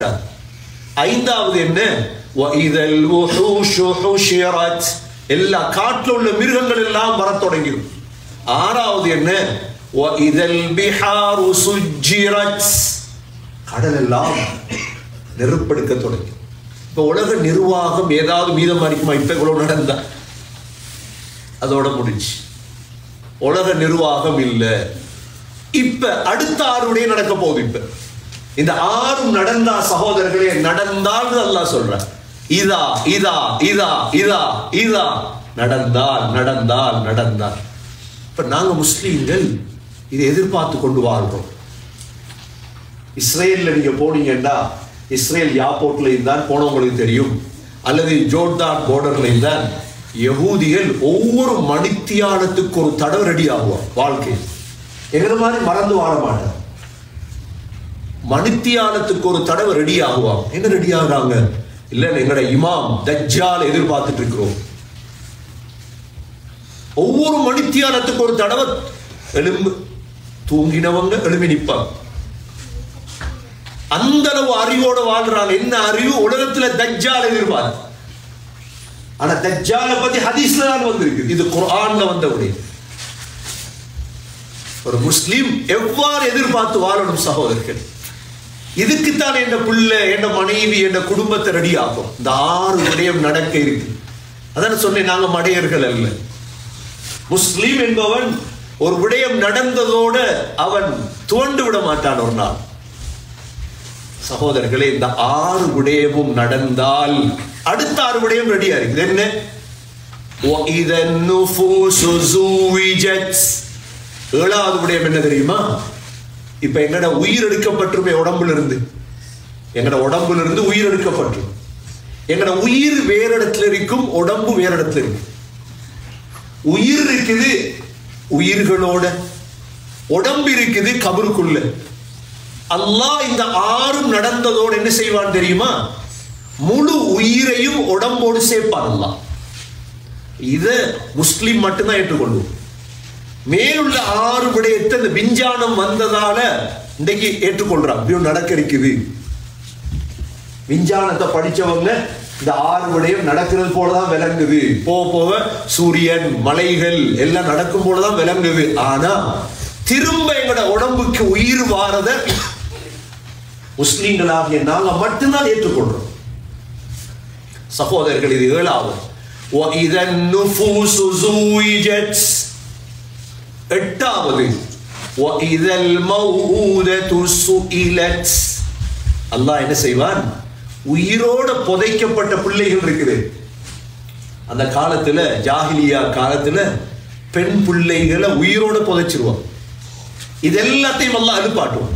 ஐந்தாவது என்ன وَإِذَا الْوُحُوشُ حُشِرَتْ எல்லா காட்டில் உள்ள மிருகங்கள் எல்லாம் வரத் தொடங்கிடும் ஆறாவது என்ன وَإِذَا الْبِحَارُ سُجِّرَتْ கடல் எல்லாம் நெருப்படுக்க தொடங்கி இப்ப உலக நிர்வாகம் ஏதாவது மீதமா இருக்குமா இப்ப இவ்வளவு நடந்தா அதோட முடிஞ்சு உலக நிர்வாகம் இல்லை இப்ப அடுத்த ஆறுடைய நடக்க போகுது இப்ப இந்த ஆறும் நடந்தா சகோதரர்களே நடந்தால் அல்லாஹ் சொல்ற இதா இதா இதா இதா இதா நடந்தால் நடந்தால் நடந்தால் இப்ப நாங்க முஸ்லீம்கள் இதை எதிர்பார்த்து கொண்டு வாழ்றோம் இஸ்ரேல்ல நீங்க போனீங்கன்னா இஸ்ரேல் யாப்போர்ட்ல இருந்தால் போனவங்களுக்கு தெரியும் அல்லது ஜோர்டான் போர்டர்ல இருந்தால் யகூதிகள் ஒவ்வொரு மணித்தியாலத்துக்கு ஒரு தடவை ரெடி ஆகுவார் வாழ்க்கை எங்களை மாதிரி மறந்து வாழ மாட்டார் மணித்தியாலத்துக்கு ஒரு தடவை ரெடி ஆகுவாங்க என்ன ரெடி ஆகுறாங்க இல்ல எங்களோட இமாம் தஜ்ஜால் எதிர்பார்த்துட்டு இருக்கிறோம் ஒவ்வொரு மணித்தியாலத்துக்கு ஒரு தடவை எலும்பு தூங்கினவங்க எழுப்பி நிப்பாங்க அந்த அளவு அறிவோட வாழ்றாங்க என்ன அறிவு உலகத்துல தஜ்ஜால் எதிர்பார்த்து ஆனா தஜ்ஜால பத்தி ஹதீஸ்ல தான் வந்திருக்கு இது குர்ஆன்ல வந்த உடைய ஒரு முஸ்லீம் எவ்வாறு எதிர்பார்த்து வாழணும் சகோதரர்கள் இதுக்குத்தான் என் பிள்ளை என் மனைவி என் குடும்பத்தை ரெடி ஆகும் இந்த ஆறு விடயம் நடக்க இருக்கு அதான் சொன்னேன் நாங்க மடையர்கள் அல்ல முஸ்லீம் என்பவன் ஒரு விடயம் நடந்ததோட அவன் துவண்டு விட மாட்டான் ஒரு நாள் சகோதரர்களே இந்த ஆறு விடயமும் நடந்தால் அடுத்த ஆறு விடயம் ரெடியா இருக்குது என்ன وَإِذَا النُّفُوسُ زُوِّجَتْ ஏழாவது விடயம் என்ன தெரியுமா இப்ப எங்கட உயிர் எடுக்கப்பட்டுருமே உடம்புல இருந்து எங்கட உடம்புல இருந்து உயிர் எடுக்கப்பட்டுரும் எங்கட உயிர் வேற இடத்துல இருக்கும் உடம்பு வேற இடத்துல இருக்கு உயிர் இருக்குது உயிர்களோட உடம்பு இருக்குது கபருக்குள்ள அல்லாஹ் இந்த ஆறும் நடந்ததோடு என்ன செய்வான் தெரியுமா முழு உயிரையும் உடம்போடு சேர்ப்பான் அல்லாஹ் இத முஸ்லிம் மட்டும்தான் ஏற்றுக்கொள்வோம் மேலுள்ள ஆறு விடயத்தை இந்த விஞ்ஞானம் வந்ததால இன்னைக்கு ஏற்றுக்கொள்றான் இப்படியும் நடக்க இருக்குது விஞ்ஞானத்தை படிச்சவங்க இந்த ஆறு விடயம் நடக்கிறது போலதான் விளங்குது போக போக சூரியன் மலைகள் எல்லாம் நடக்கும் போலதான் விளங்குது ஆனா திரும்ப எங்களோட உடம்புக்கு உயிர் வாரத முஸ்லீம்களாகிய நாங்க மட்டும்தான் ஏற்றுக்கொள்றோம் சகோதரர்கள் இது ஏழாவது وَإِذَا النُّفُوسُ زُوِّجَتْ எட்டாவது وَإِذَا الْمَوْءُودَةُ سُئِلَتْ அல்லாஹ் என்ன செய்வான் உயிரோட புதைக்கப்பட்ட பிள்ளைகள் இருக்குது அந்த காலத்துல ஜாகிலியா காலத்துல பெண் பிள்ளைகளை உயிரோட புதைச்சிருவான் இது எல்லாத்தையும் அல்லாஹ் அனுப்பாட்டுவான்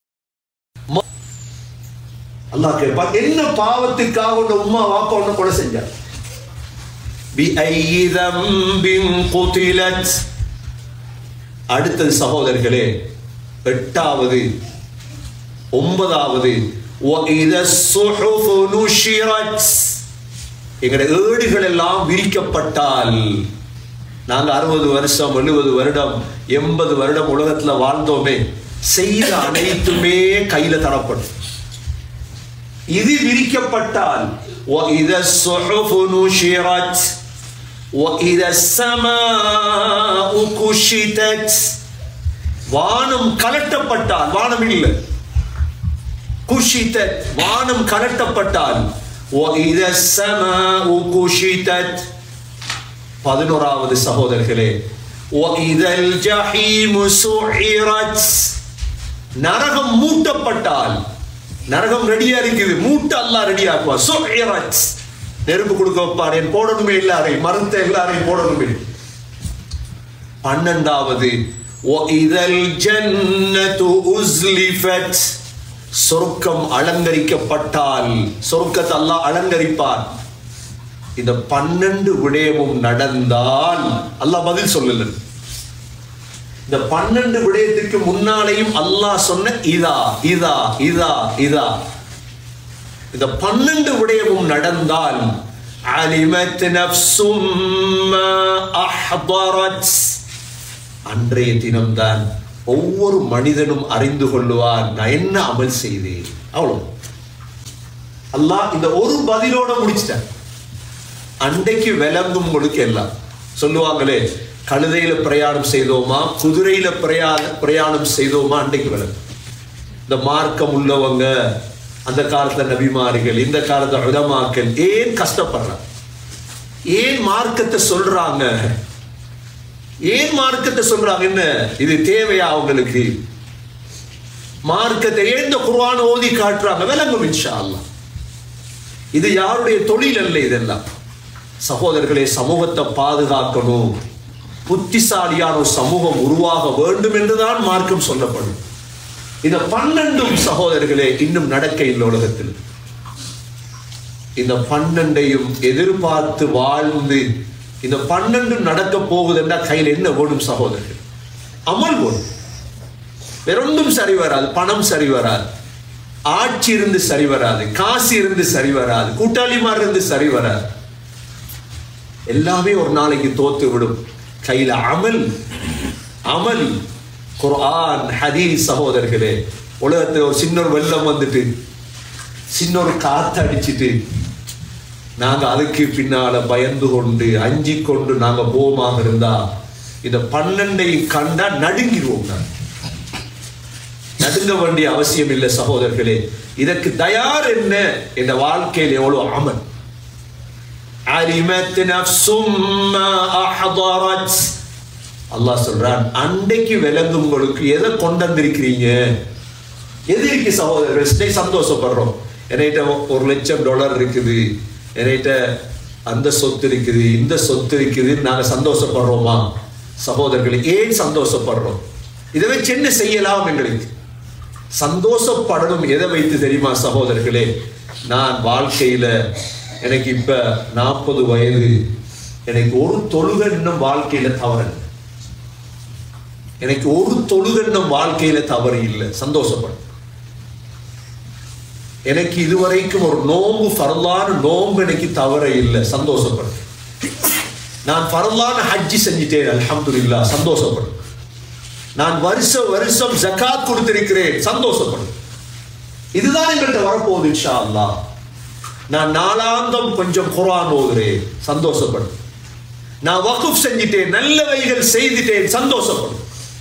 அல்லாஹ் கேட்பான் என்ன பாவத்துக்காக உன்னை உம்மா வாப்பா உன்னை கொலை செஞ்சார் بأي ذنب قتلت அடுத்தது சகோதரர்களே எட்டாவது ஒன்பதாவது وَإِذَا الصُّحُفُ نُشِرَتْ எங்கட ஏடுகள் எல்லாம் விரிக்கப்பட்டால் நாங்க அறுபது வருஷம் எழுபது வருடம் எண்பது வருடம் உலகத்துல வாழ்ந்தோமே செய்த அனைத்துமே கையில தரப்படும் இது விரிக்கப்பட்டால் وَإِذَا الصُّحُفُ نُشِرَتْ وَإِذَا السَّمَاءُ كُشِطَتْ வானம் கலட்டப்பட்டால் வானம் இல்லை குஷிதத் வானம் கலட்டப்பட்டால் وَإِذَا السَّمَاءُ كُشِطَتْ பதினோராவது சகோதரர்களே وَإِذَا الْجَحِيمُ سُعِرَتْ நரகம் மூட்டப்பட்டால் நரகம் ரெடியா இருக்குது மூட்ட அல்லாஹ் ரெடி ஆக்குவா சுஇரத் நெருப்பு கொடுக்க வைப்பார் என் போடணுமே எல்லாரையும் மறுத்த எல்லாரையும் போடணுமே பன்னெண்டாவது وَإِذَا الْجَنَّةُ أُزْلِفَتْ சொர்க்கம் அலங்கரிக்கப்பட்டால் சொர்க்கத்தை அல்லாஹ் அலங்கரிப்பார் இந்த பன்னெண்டு விடயமும் நடந்தால் அல்லாஹ் பதில் சொல்லல இந்த பன்னெண்டு விடயத்துக்கு முன்னாலேயும் அல்லாஹ் சொன்ன இதா இதா இதா இதா இந்த பன்னெண்டு விடயமும் நடந்தால் அலிமத் நஃப்சும் மா அஹ்தரத் அன்றைய தினம்தான் ஒவ்வொரு மனிதனும் அறிந்து கொள்ளுவார் நான் என்ன அமல் செய்தேன் அவ்வளவு அல்லாஹ் இந்த ஒரு பதிலோட முடிச்சிட்டார் அன்றைக்கு விளங்கும் உங்களுக்கு எல்லாம் சொல்லுவாங்களே கழுதையில பிரயாணம் செய்தோமா குதிரையில பிரயாண பிரயாணம் செய்தோமா அன்றைக்கு விளங்கும் இந்த மார்க்கம் உள்ளவங்க அந்த காலத்துல நபிமாரிகள் இந்த காலத்துல உலமாக்கள் ஏன் கஷ்டப்படுறாங்க ஏன் மார்க்கத்தை சொல்றாங்க ஏன் மார்க்கத்தை சொல்றாங்க என்ன இது தேவையா அவங்களுக்கு மார்க்கத்தை ஏன் இந்த குர்ஆன் ஓதி காட்டுறாங்க விளங்கும் இன்ஷா அல்லாஹ் இது யாருடைய தொழில் அல்ல இதெல்லாம் சகோதரர்களே சமூகத்தை பாதுகாக்கணும் புத்திசாலியான ஒரு சமூகம் உருவாக வேண்டும் என்றுதான் மார்க்கம் சொல்லப்படும் இந்த பன்னெண்டும் சகோதரர்களே இன்னும் நடக்க இல்லை உலகத்தில் இந்த பன்னெண்டையும் எதிர்பார்த்து வாழ்ந்து இந்த பன்னெண்டும் நடக்க போகுதுன்னா கையில் என்ன வேணும் சகோதரர்கள் அமல் வேணும் வேறொன்றும் சரி வராது பணம் சரி வராது ஆட்சி இருந்து சரி வராது காசு இருந்து சரி வராது கூட்டாளிமார் இருந்து சரி வராது எல்லாமே ஒரு நாளைக்கு தோத்து விடும் கையில அமல் அமல் குர்ஆன் ஹதீஸ் சகோதரர்களே உலகத்தில் ஒரு சின்ன ஒரு வெள்ளம் வந்துட்டு சின்ன ஒரு காத்து அடிச்சிட்டு நாங்க அதுக்கு பின்னால பயந்து கொண்டு அஞ்சி கொண்டு நாங்க போமாக இருந்தா இந்த பன்னெண்டை கண்டா நடுங்கிடுவோம் நாங்க நடுங்க வேண்டிய அவசியம் இல்லை சகோதரர்களே இதற்கு தயார் என்ன என்ற வாழ்க்கையில் எவ்வளவு அமல் அரிமத் நஃப்சும் மா அஹ்தரத் அல்லாஹ் சொல்றான் அன்றைக்கு விளங்கும் உங்களுக்கு எதை கொண்டு வந்திருக்கிறீங்க எது இருக்கு சகோதரர்கள் ஸ்டே சந்தோஷப்படுறோம் என்கிட்ட ஒரு லட்சம் டாலர் இருக்குது என்கிட்ட அந்த சொத்து இருக்குது இந்த சொத்து இருக்குது நாங்க சந்தோஷப்படுறோமா சகோதரர்களே ஏன் சந்தோஷப்படுறோம் இதை வச்சு என்ன செய்யலாம் எங்களுக்கு சந்தோஷப்படணும் எதை வைத்து தெரியுமா சகோதரர்களே நான் வாழ்க்கையில எனக்கு இப்ப நாற்பது வயது எனக்கு ஒரு தொழுகை இன்னும் வாழ்க்கையில தவறு எனக்கு ஒரு தொழுகை இன்னும் வாழ்க்கையில தவறு இல்லை சந்தோஷப்படும் எனக்கு இதுவரைக்கும் ஒரு நோம்பு ஃபரலான நோம்பு எனக்கு தவற இல்லை சந்தோஷப்படும் நான் ஃபரலான ஹஜ்ஜி செஞ்சிட்டேன் அல்ஹம்துலில்லாஹ் சந்தோஷப்படும் நான் வருஷம் வருஷம் ஜகாத் கொடுத்திருக்கிறேன் சந்தோஷப்படும் இதுதான் எங்கள்கிட்ட வரப்போகுது இன்ஷா அல்லாஹ் நான் நாளாந்தம் கொஞ்சம் குர்ஆன் ஓதுறேன் சந்தோஷப்படும் நான் வகுப் செஞ்சிட்டேன் நல்லவைகள் செய்துட்டேன் சந்தோஷப்படும்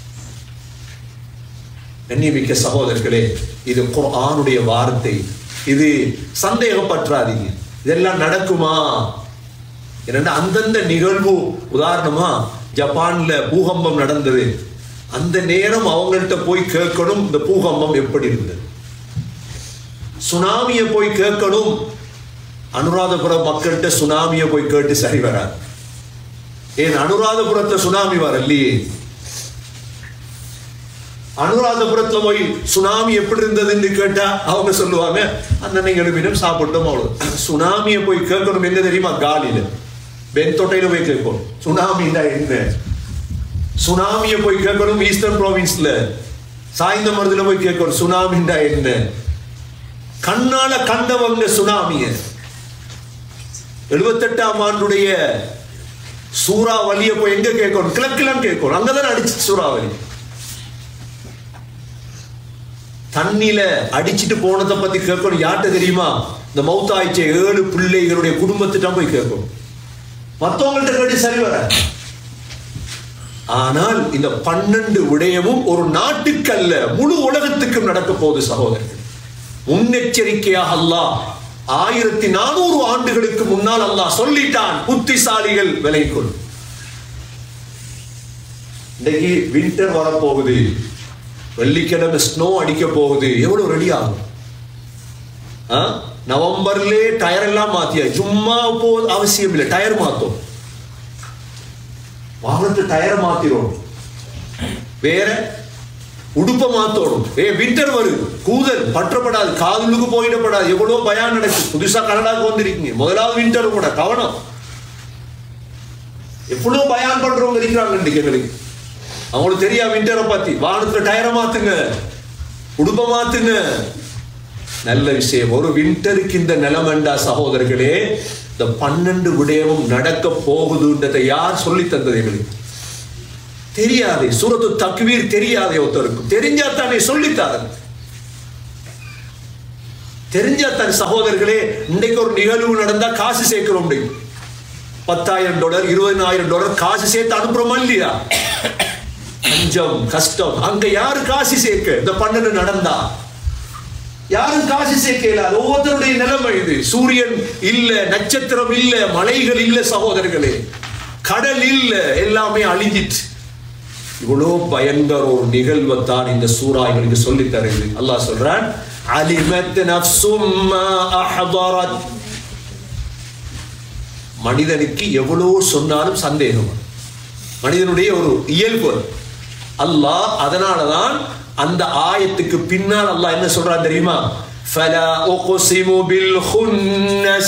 கண்ணியமிக்க சகோதரர்களே இது குர்ஆனுடைய வார்த்தை இது சந்தேகப்பற்றாதீங்க இதெல்லாம் நடக்குமா என்னன்னா அந்தந்த நிகழ்வு உதாரணமா ஜப்பான்ல பூகம்பம் நடந்தது அந்த நேரம் அவங்கள்ட்ட போய் கேட்கணும் இந்த பூகம்பம் எப்படி இருந்தது சுனாமியை போய் கேட்கணும் அனுராதபுரம் மக்கள்கிட்ட சுனாமியை போய் கேட்டு சரி வராது ஏன் அனுராதபுரத்தை சுனாமி வரலையே அனுராதபுரத்துல போய் சுனாமி எப்படி இருந்ததுன்னு கேட்டா அவங்க சொல்லுவாங்க அண்ணனை எழுப்பினும் சாப்பிட்டோம் அவ்வளவு சுனாமியை போய் கேட்கணும் என்ன தெரியுமா காலில பென்தொட்டையில போய் கேட்கணும் சுனாமின்னா என்ன சுனாமியை போய் கேட்கணும் ஈஸ்டர்ன் ப்ராவின்ஸ்ல சாய்ந்த மருதுல போய் கேட்கணும் சுனாமின்னா என்ன கண்ணால கண்டவங்க சுனாமிய எழுபத்தெட்டாம் ஆண்டுடைய சூறாவளியை போய் எங்க கேட்கணும் கிழக்கிலாம் கேட்கணும் அங்கதான் அடிச்சு சூறாவளி தண்ணியில அடிச்சிட்டு போனதை பத்தி கேட்கணும் யார்கிட்ட தெரியுமா இந்த மௌத்தாய்ச்ச ஏழு பிள்ளைகளுடைய குடும்பத்திட்ட போய் கேட்கணும் மத்தவங்கள்ட்ட கேட்டு சரி வர ஆனால் இந்த பன்னெண்டு விடயமும் ஒரு நாட்டுக்கல்ல முழு உலகத்துக்கும் நடக்க போகுது சகோதரர்கள் முன்னெச்சரிக்கையாக அல்லாஹ் ஆயிரத்தி நானூறு ஆண்டுகளுக்கு முன்னால் அல்லாஹ் சொல்லிட்டான் புத்திசாலிகள் விலை கொள் இன்னைக்கு வின்டர் வரப்போகுது வெள்ளிக்கிழமை ஸ்னோ அடிக்க போகுது எவ்வளவு ரெடி ஆகும் ஆ? நவம்பர்லே டயர் எல்லாம் மாத்தியா சும்மா போ அவசியம் இல்லை டயர் மாத்தோம் வாகனத்து டயரை மாத்திரும் வேற உடுப்ப மாத்தோடும் ஏ வின்டர் வருது கூதல் பற்றப்படாது காதலுக்கு போயிடப்படாது எவ்வளவு பயம் நடக்குது புதுசா கனடாக்கு வந்திருக்கீங்க முதலாவது வின்டர் கூட கவனம் எவ்வளவு பயான் பண்றவங்க இருக்கிறாங்க இன்னைக்கு எங்களுக்கு அவங்களுக்கு தெரியா விண்டரை பத்தி வானத்துல டயரை மாத்துங்க உடுப்ப மாத்துங்க நல்ல விஷயம் ஒரு விண்டருக்கு இந்த நிலமண்டா சகோதரர்களே இந்த பன்னெண்டு விடயமும் நடக்க போகுதுன்றதை யார் சொல்லி தந்தது எங்களுக்கு தெரியாதே சூரத்து தக்வீர் தெரியாதே ஒருத்தருக்கும் தெரிஞ்சா தானே சொல்லித்தாரு தெரிஞ்சா தன் சகோதரர்களே இன்னைக்கு ஒரு நிகழ்வு நடந்தா காசு சேர்க்கிறோம் இன்னைக்கு. பத்தாயிரம் டாலர் இருபதாயிரம் டாலர் காசு சேர்த்து அனுப்புறோமா இல்லையா பஞ்சம் கஷ்டம் அங்க யாரு காசு சேர்க்க இந்த பன்னெண்டு நடந்தா யாரும் காசு சேர்க்க இயலாது ஒவ்வொருத்தருடைய நிலைமை இது சூரியன் இல்ல நட்சத்திரம் இல்ல மலைகள் இல்ல சகோதரர்களே கடல் இல்ல எல்லாமே அழிஞ்சிட்டு இவ்வளோ பயங்கர ஒரு நிகழ்வை தான் இந்த சூறா எங்களுக்கு சொல்லி தருது அல்லாஹ் சொல்றான் அலிமத் நஃப்சும் மா அஹ்தரத் மனிதனுக்கு எவ்வளோ சொன்னாலும் சந்தேகம் வரும். மனிதனுடைய ஒரு இயல்பு அது. அல்லாஹ் அதனால தான் அந்த ஆயத்துக்கு பின்னால் அல்லாஹ் என்ன சொல்றான் தெரியுமா فلا أقسم بالخنس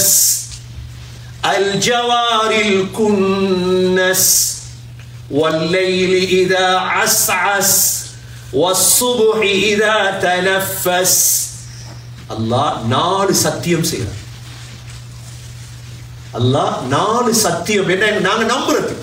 الجوار الكنس والليل إذا عسعس والصبح إذا تنفس அல்லாஹ் நாலு சத்தியம் செய்கிறார் அல்லாஹ் நாலு சத்தியம் என்ன நாங்க நம்புறதுக்கு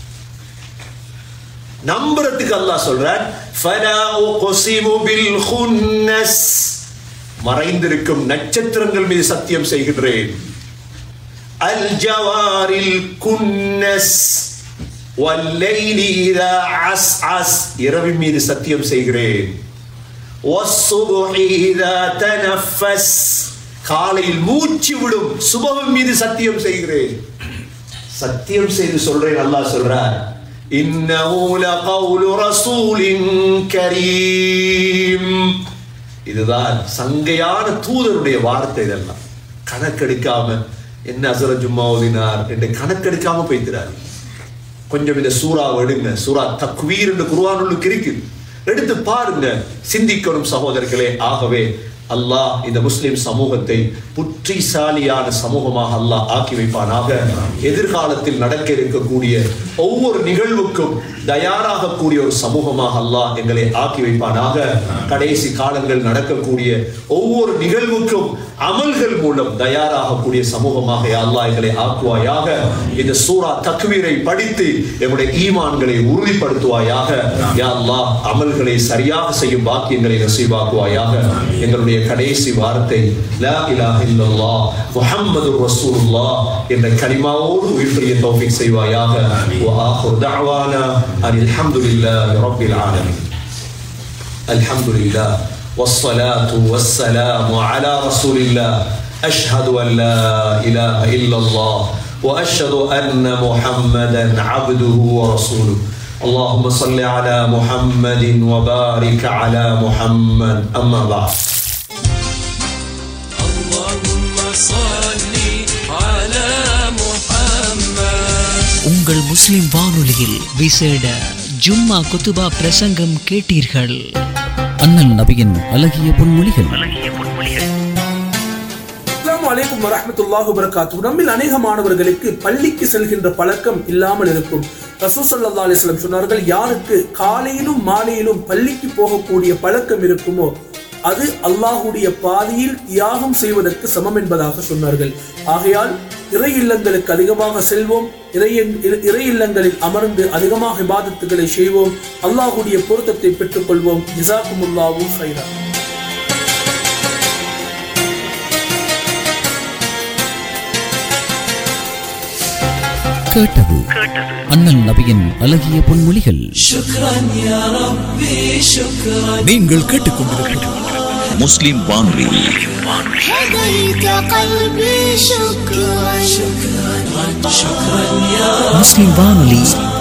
நம்புறதுக்கு அல்லாஹ் சொல்றார் ஃபலா உக்ஸிமு பில் குன்னஸ் மறைந்திருக்கும் நட்சத்திரங்கள் மீது சத்தியம் செய்கின்றேன் அல் ஜவாரில் குன்னஸ் வல்லைலி இதா அஸ்அஸ் இரவின் மீது சத்தியம் செய்கிறேன் வஸ்ஸுபுஹி இதா தனஃபஸ் காலையில் மூச்சு விடும் சுபவின் மீது சத்தியம் செய்கிறேன் சத்தியம் செய்து சொல்றேன் அல்லாஹ் சொல்றார் இன்னஹு லகவுலு ரசூலின் கரீம் இதுதான் சங்கையான தூதருடைய வார்த்தை இதெல்லாம் கணக்கெடுக்காம என்ன அசர ஜும்மா ஓதினார் என்று கணக்கெடுக்காம போய்க்கிறார் கொஞ்சம் இந்த சூறாவை எடுங்க சூரா தக்வீர் என்று குருவானுள்ளுக்கு இருக்கு எடுத்து பாருங்க சிந்திக்கணும் சகோதரர்களே ஆகவே அல்லாஹ் இந்த முஸ்லிம் சமூகத்தை புற்றிசாலியான சமூகமாக அல்லாஹ் ஆக்கி வைப்பானாக எதிர்காலத்தில் நடக்க இருக்கக்கூடிய ஒவ்வொரு நிகழ்வுக்கும் தயாராகக்கூடிய ஒரு சமூகமாக அல்லாஹ் எங்களை ஆக்கி வைப்பானாக கடைசி காலங்கள் நடக்கக்கூடிய ஒவ்வொரு நிகழ்வுக்கும் அமல்கள் மூலம் தயாராகக்கூடிய சமூகமாக யா அல்லாஹ் எங்களை ஆக்குவாயாக இந்த சூரா தக்வீரை படித்து எங்களுடைய ஈமான்களை உறுதிப்படுத்துவாயாக யா அல்லாஹ் அமல்களை சரியாக செய்யும் பாக்கியங்களை நசீபாக்குவாயாக எங்களுடைய கடைசி வார்த்தை லா இலாஹ இல்லல்லாஹ் முஹம்மது ரசூலுல்லாஹ் என்ற கலிமாவோடு உயிர்ப்பிய தௌஃபீக் செய்வாயாக வ ஆஹிரு தஅவானா அனில் ஹம்துலில்லாஹி ரப்பில் ஆலமீன் الحمد لله والصلاة والسلام على رسول الله أشهد أن لا إله إلا الله وأشهد أن محمدا عبده ورسوله اللهم صل على محمد وبارك على محمد أما بعد اللهم صل على محمد உங்கள் முஸ்லிம் வானொலியில் விசேட ஜும்மா குத்துபா பிரசங்கம் கேட்டீர்கள் அண்ணல் நபியின் அழகிய பொன்மொழிகள் அஸ்ஸலாமு அலைக்கும் வரஹ்மத்துல்லாஹி வபரகாத்துஹு நம்மில் அநேக மாணவர்களுக்கு பள்ளிக்கு செல்கின்ற பழக்கம் இல்லாமல் இருக்கும் ரசூல் ஸல்லல்லாஹு அலைஹி வஸல்லம் சொன்னார்கள் யாருக்கு காலையிலும் மாலையிலும் பள்ளிக்கு போகக்கூடிய பழக்கம் இருக்குமோ அது அல்லாஹ்வுடைய பாதையில் தியாகம் செய்வதற்கு சமம் என்பதாக சொன்னார்கள் ஆகையால் இறை இல்லங்களுக்கு அதிகமாக செல்வோம் இறை இறை இல்லங்களில் அமர்ந்து அதிகமாக இபாதத்துகளை செய்வோம் அல்லாஹ்வுடைய பொருத்தத்தை பெற்றுக்கொள்வோம் ஜிசாக்குமுல்லாஹு ஹைரா கேட்டது அண்ணல் நபியின் அழகிய பொன்மொழிகள் شكرا يا ربي شكرا நீங்கள் கேட்டுக்கொண்டிருப்பது முஸ்லிம் வானொலி هديت قلبي شكرا شكرا يا முஸ்லிம் வானொலி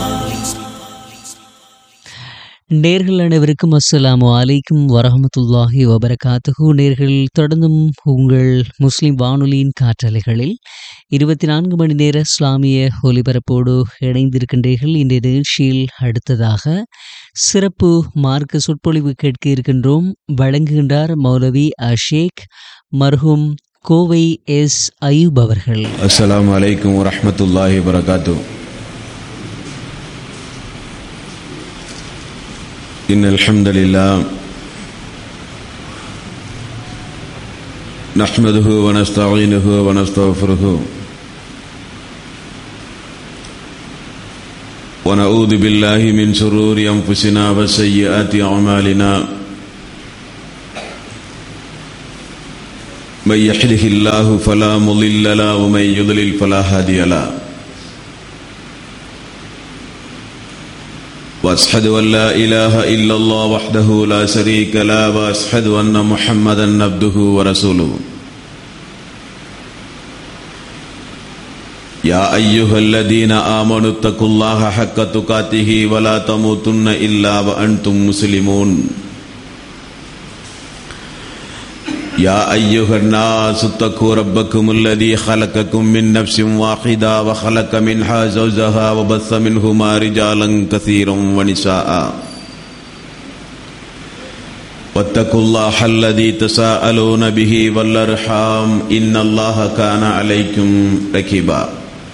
நேர்கள் அனைவருக்கும் அஸ்ஸலாமு அலைக்கும் வரஹமத்துல்லாஹி வபரகாத்துஹு நேர்கள் தொடர்ந்தும் உங்கள் முஸ்லிம் வானொலியின் காற்றலைகளில் இருபத்தி நான்கு மணி நேர இஸ்லாமிய ஒலிபரப்போடு இணைந்திருக்கின்றீர்கள் இந்த நிகழ்ச்சியில் அடுத்ததாக சிறப்பு மார்க்க சொற்பொழிவு கேட்க இருக்கின்றோம் வழங்குகின்றார் மௌலவி அஷேக் மர்ஹூம் கோவை எஸ் அயூப் அவர்கள் السلام عليكم ورحمة الله وبركاته إن الحمد لله نحمده ونستعينه ونستغفره ونعوذ بالله من شرور أنفسنا وسيئات أعمالنا من يحده الله فلا مضل له ومن يضلل فلا هادي له واشهد ان لا اله الا الله وحده لا شريك له واشهد ان محمدا عبده ورسوله يا ايها الذين امنوا اتقوا الله حق تقاته ولا تموتن الا وانتم مسلمون يا أيها الناس اتقوا ربكم الذي خلقكم من نفس واحدة وخلق منها زوجها وبث منهما رجالا كثيرا ونساء واتقوا الله الذي تساءلون به والأرحام إن الله كان عليكم ركيبا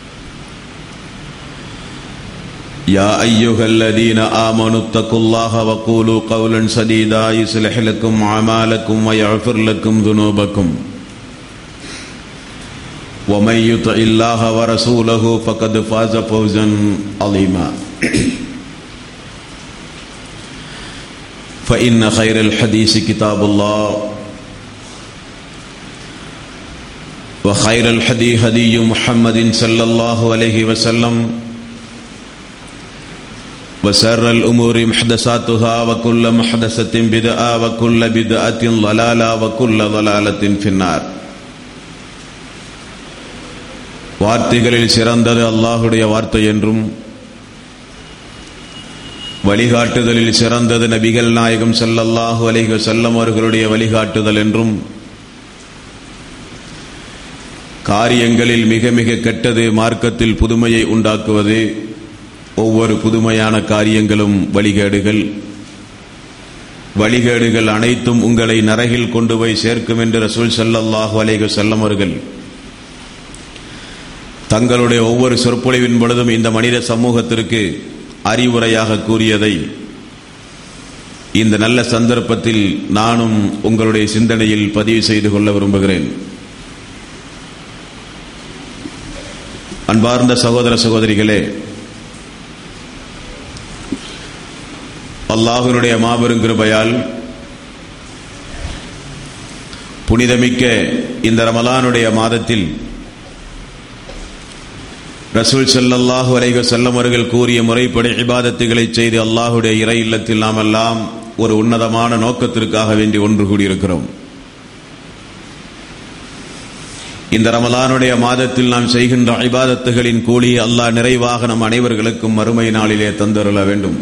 يا أيها الذين آمنوا اتقوا الله وقولوا قولا سديدا يصلح لكم أعمالكم ويغفر لكم ذنوبكم ومن يطع الله ورسوله فقد فاز فوزا عظيما فإن خير الحديث كتاب الله وخير الحدي هدي محمد صلى الله عليه وسلم وسر الأمور محدثاتها وكل محدثة بدعة وكل بدعة ضلالة وكل ضلالة في النار வார்த்தைகளில் சிறந்தது அல்லாஹுடைய வார்த்தை என்றும் வழிகாட்டுதலில் சிறந்தது நபிகள் நாயகம் ஸல்லல்லாஹு அலைஹி வஸல்லம் அவர்களுடைய வழிகாட்டுதல் என்றும் காரியங்களில் மிக மிக கெட்டது மார்க்கத்தில் புதுமையை உண்டாக்குவது ஒவ்வொரு புதுமையான காரியங்களும் வழிகேடுகள் வழிகேடுகள் அனைத்தும் உங்களை நரகில் கொண்டு போய் சேர்க்கும் என்று ரசூல் ஸல்லல்லாஹு அலைஹி வஸல்லம் அவர்கள் தங்களுடைய ஒவ்வொரு சொற்பொழிவின் பொழுதும் இந்த மனித சமூகத்திற்கு அறிவுரையாக கூறியதை இந்த நல்ல சந்தர்ப்பத்தில் நானும் உங்களுடைய சிந்தனையில் பதிவு செய்து கொள்ள விரும்புகிறேன் அன்பார்ந்த சகோதர சகோதரிகளே அல்லாஹினுடைய மாபெரும் கிருபையால் புனிதமிக்க இந்த ரமலானுடைய மாதத்தில் ரசூல் ஸல்லல்லாஹு அலைஹி வஸல்லம் அவர்கள் கூறிய முறைப்படி இபாதத்துகளை செய்து அல்லாஹுடைய இறை இல்லத்தில் நாம் எல்லாம் ஒரு உன்னதமான நோக்கத்திற்காக வேண்டி ஒன்று கூடியிருக்கிறோம் இந்த ரமலானுடைய மாதத்தில் நாம் செய்கின்ற இபாதத்துகளின் கூலி அல்லாஹ் நிறைவாக நம் அனைவர்களுக்கும் மறுமை நாளிலே தந்தருள வேண்டும்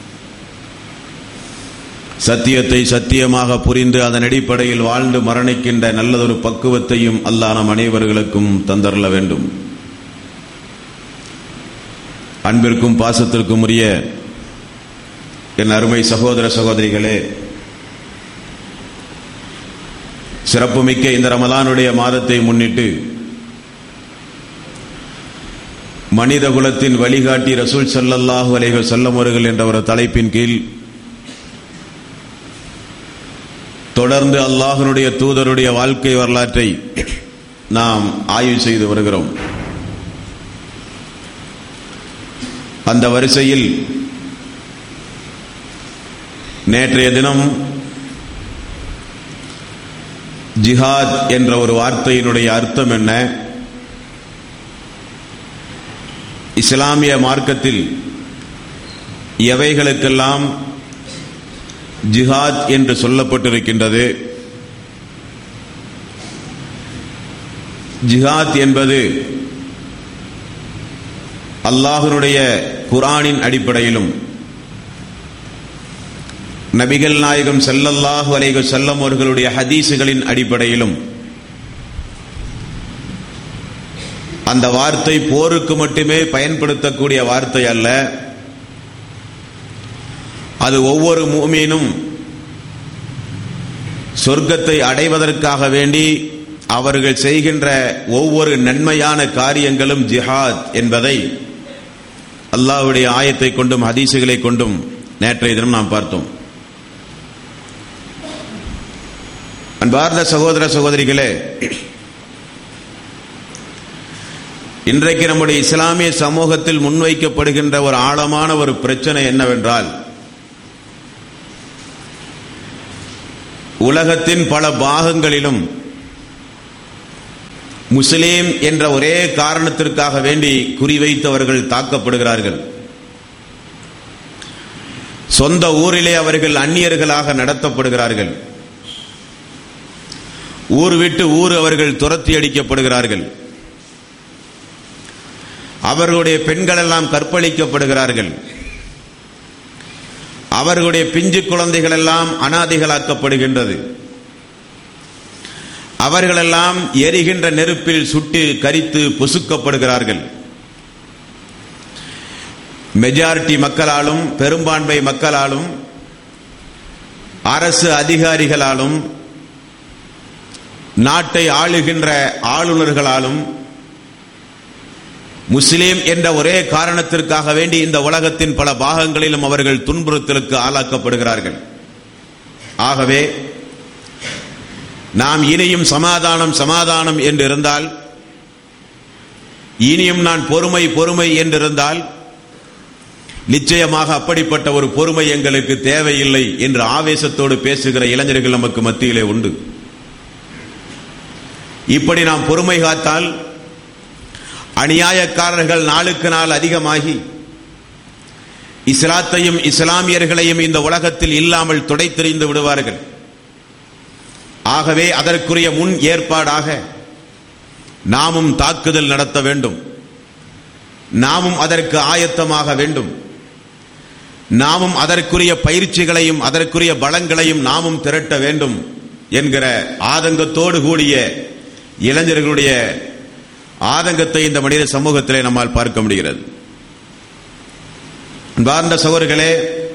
சத்தியத்தை சத்தியமாக புரிந்து அதன் அடிப்படையில் வாழ்ந்து மரணிக்கின்ற நல்லதொரு பக்குவத்தையும் அல்லாஹ் நம் அனைவர்களுக்கும் தந்தருள வேண்டும் அன்பிற்கும் பாசத்திற்கும் உரிய என் அருமை சகோதர சகோதரிகளே சிறப்புமிக்க இந்த ரமலானுடைய மாதத்தை முன்னிட்டு மனித குலத்தின் வழிகாட்டி ரசூல் ஸல்லல்லாஹு அலைஹி வஸல்லம் அவர்கள் என்ற ஒரு தலைப்பின் கீழ் தொடர்ந்து அல்லாஹனுடைய தூதருடைய வாழ்க்கை வரலாற்றை நாம் ஆய்வு செய்து வருகிறோம் அந்த வரிசையில் நேற்றைய தினம் ஜிஹாத் என்ற ஒரு வார்த்தையினுடைய அர்த்தம் என்ன இஸ்லாமிய மார்க்கத்தில் எவைகளுக்கெல்லாம் ஜிஹாத் என்று சொல்லப்பட்டிருக்கின்றது ஜிஹாத் என்பது அல்லாஹனுடைய குரானின் அடிப்படையிலும் நபிகள் நாயகம் செல்லல்லாஹு அலைஹி செல்லம் அவர்களுடைய ஹதீசுகளின் அடிப்படையிலும் அந்த வார்த்தை போருக்கு மட்டுமே பயன்படுத்தக்கூடிய வார்த்தை அல்ல அது ஒவ்வொரு மூமீனும் சொர்க்கத்தை அடைவதற்காக வேண்டி அவர்கள் செய்கின்ற ஒவ்வொரு நன்மையான காரியங்களும் ஜிஹாத் என்பதை அல்லாஹ்வுடைய ஆயத்தை கொண்டும் ஹதீசுகளை கொண்டும் நேற்றைய தினம் நாம் பார்த்தோம் அன்பார்ந்த சகோதர சகோதரிகளே இன்றைக்கு நம்முடைய இஸ்லாமிய சமூகத்தில் முன்வைக்கப்படுகின்ற ஒரு ஆழமான ஒரு பிரச்சனை என்னவென்றால் உலகத்தின் பல பாகங்களிலும் முஸ்லீம் என்ற ஒரே காரணத்திற்காக வேண்டி குறிவைத்தவர்கள் தாக்கப்படுகிறார்கள் சொந்த ஊரிலே அவர்கள் அந்நியர்களாக நடத்தப்படுகிறார்கள் ஊர் விட்டு ஊர் அவர்கள் துரத்தி அடிக்கப்படுகிறார்கள் அவர்களுடைய பெண்கள் எல்லாம் கற்பழிக்கப்படுகிறார்கள் அவர்களுடைய பிஞ்சு குழந்தைகள் எல்லாம் அனாதைகளாக்கப்படுகின்றது அவர்களெல்லாம் எரிகின்ற நெருப்பில் சுட்டு கரித்து பொசுக்கப்படுகிறார்கள் மெஜாரிட்டி மக்களாலும் பெரும்பான்மை மக்களாலும் அரசு அதிகாரிகளாலும் நாட்டை ஆளுகின்ற ஆளுநர்களாலும் முஸ்லீம் என்ற ஒரே காரணத்திற்காக வேண்டி இந்த உலகத்தின் பல பாகங்களிலும் அவர்கள் துன்புறுத்தலுக்கு ஆளாக்கப்படுகிறார்கள் ஆகவே நாம் இனியும் சமாதானம் சமாதானம் என்று இருந்தால் இனியும் நான் பொறுமை பொறுமை என்று இருந்தால் நிச்சயமாக அப்படிப்பட்ட ஒரு பொறுமை எங்களுக்கு தேவையில்லை என்று ஆவேசத்தோடு பேசுகிற இளைஞர்கள் நமக்கு மத்தியிலே உண்டு இப்படி நாம் பொறுமை காத்தால் அநியாயக்காரர்கள் நாளுக்கு நாள் அதிகமாகி இஸ்லாத்தையும் இஸ்லாமியர்களையும் இந்த உலகத்தில் இல்லாமல் துடைத்தெறிந்து விடுவார்கள் ஆகவே அதற்குரிய முன் ஏற்பாடாக நாமும் தாக்குதல் நடத்த வேண்டும் நாமும் அதற்கு ஆயத்தமாக வேண்டும் நாமும் அதற்குரிய பயிற்சிகளையும் அதற்குரிய பலங்களையும் நாமும் திரட்ட வேண்டும் என்கிற ஆதங்கத்தோடு கூடிய இளைஞர்களுடைய ஆதங்கத்தை இந்த மனித சமூகத்திலே நம்மால் பார்க்க முடிகிறது அன்பார்ந்த சகோதரர்களே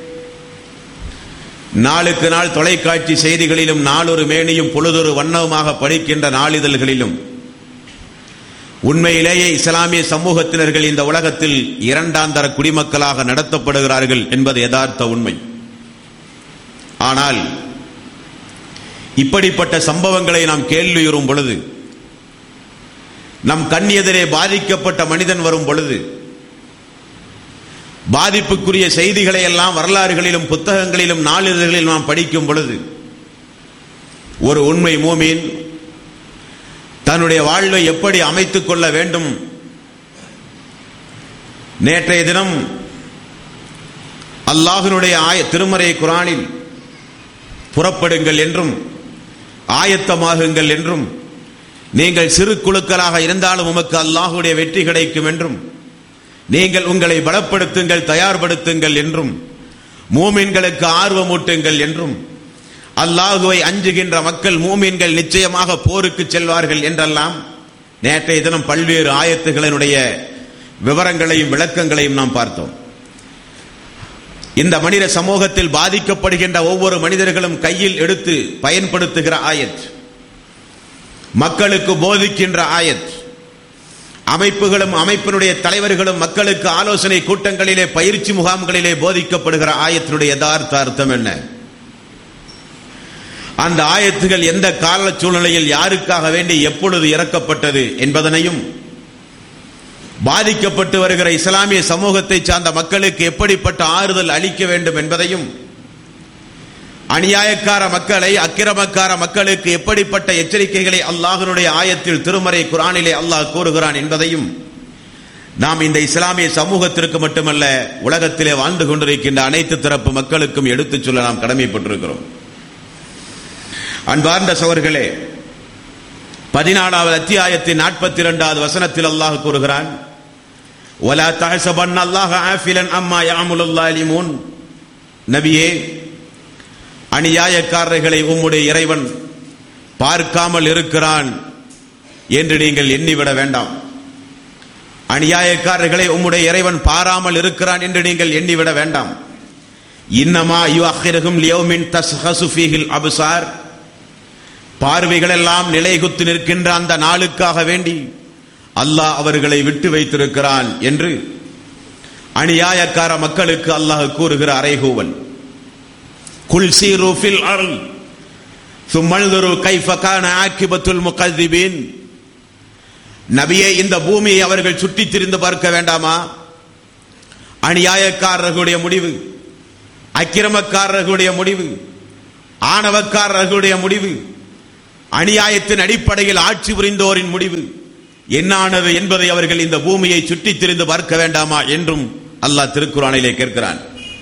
நாளுக்கு நாள் தொலைக்காட்சி செய்திகளிலும் நாளொரு மேனியும் பொழுதொரு வண்ணவுமாக படிக்கின்ற நாளிதழ்களிலும் உண்மையிலேயே இஸ்லாமிய சமூகத்தினர்கள் இந்த உலகத்தில் இரண்டாந்தர குடிமக்களாக நடத்தப்படுகிறார்கள் என்பது யதார்த்த உண்மை ஆனால் இப்படிப்பட்ட சம்பவங்களை நாம் கேள்வியுறும் பொழுது நம் கண் எதிரே பாதிக்கப்பட்ட மனிதன் வரும் பொழுது பாதிப்புக்குரிய செய்திகளை எல்லாம் வரலாறுகளிலும் புத்தகங்களிலும் நாளிதழ்களிலும் நாம் படிக்கும் பொழுது ஒரு உண்மை மூமீன் தன்னுடைய வாழ்வை எப்படி அமைத்துக் கொள்ள வேண்டும் நேற்றைய தினம் அல்லாஹினுடைய ஆய திருமறை குரானில் புறப்படுங்கள் என்றும் ஆயத்தமாகுங்கள் என்றும் நீங்கள் சிறு குழுக்களாக இருந்தாலும் உமக்கு அல்லாஹுடைய வெற்றி கிடைக்கும் என்றும் நீங்கள் உங்களை பலப்படுத்துங்கள் தயார்படுத்துங்கள் என்றும் மூமின்களுக்கு ஆர்வமூட்டுங்கள் என்றும் அல்லாஹுவை அஞ்சுகின்ற மக்கள் மூமின்கள் நிச்சயமாக போருக்கு செல்வார்கள் என்றெல்லாம் நேற்றைய தினம் பல்வேறு ஆயத்துகளினுடைய விவரங்களையும் விளக்கங்களையும் நாம் பார்த்தோம் இந்த மனித சமூகத்தில் பாதிக்கப்படுகின்ற ஒவ்வொரு மனிதர்களும் கையில் எடுத்து பயன்படுத்துகிற ஆயத் மக்களுக்கு போதிக்கின்ற ஆயத் அமைப்புகளும் அமைப்பினுடைய தலைவர்களும் மக்களுக்கு ஆலோசனை கூட்டங்களிலே பயிற்சி முகாம்களிலே போதிக்கப்படுகிற ஆயத்தினுடைய யதார்த்த அர்த்தம் என்ன அந்த ஆயத்துகள் எந்த கால சூழ்நிலையில் யாருக்காக வேண்டி எப்பொழுது இறக்கப்பட்டது என்பதனையும் பாதிக்கப்பட்டு வருகிற இஸ்லாமிய சமூகத்தை சார்ந்த மக்களுக்கு எப்படிப்பட்ட ஆறுதல் அளிக்க வேண்டும் என்பதையும் அநியாயக்கார மக்களை அக்கிரமக்கார மக்களுக்கு எப்படிப்பட்ட எச்சரிக்கைகளை அல்லாஹனுடைய ஆயத்தில் திருமறை குரானிலே அல்லாஹ் கூறுகிறான் என்பதையும் நாம் இந்த இஸ்லாமிய சமூகத்திற்கு மட்டுமல்ல உலகத்திலே வாழ்ந்து கொண்டிருக்கின்ற அனைத்து தரப்பு மக்களுக்கும் எடுத்துச் சொல்ல நாம் கடமைப்பட்டிருக்கிறோம் அன்பார்ந்த சவர்களே பதினாலாவது அத்தியாயத்தின் நாற்பத்தி இரண்டாவது வசனத்தில் அல்லாஹ் கூறுகிறான் ولا تحسبن الله عافلا عما يعمل الظالمون நபியே அநியாயக்காரர்களை உம்முடைய இறைவன் பார்க்காமல் இருக்கிறான் என்று நீங்கள் எண்ணிவிட வேண்டாம் அநியாயக்காரர்களை உம்முடைய இறைவன் பாராமல் இருக்கிறான் என்று நீங்கள் எண்ணிவிட வேண்டாம் இன்னமா யு அஹிரகும் லியௌமின் தஸ்ஹசு ஃபீஹில் அபுசார் பார்வைகள் எல்லாம் நிலைகுத்து நிற்கின்ற அந்த நாளுக்காக வேண்டி அல்லாஹ் அவர்களை விட்டு வைத்திருக்கிறான் என்று அநியாயக்கார மக்களுக்கு அல்லாஹ் கூறுகிற அறைகூவல் குல் சீரு ஃபில் அருள் சும்மல்துரு கைஃப கான ஆக்கிபத்துல் முகதிபீன் நபியே இந்த பூமியை அவர்கள் சுற்றித் திரிந்து பார்க்க வேண்டாமா அநியாயக்காரர்களுடைய முடிவு அக்கிரமக்காரர்களுடைய முடிவு ஆணவக்காரர்களுடைய முடிவு அநியாயத்தின் அடிப்படையில் ஆட்சி புரிந்தோரின் முடிவு என்னானது என்பதை அவர்கள் இந்த பூமியை சுற்றித் திரிந்து பார்க்க வேண்டாமா என்றும் அல்லாஹ் திருக்குறானிலே கேட்கிறான்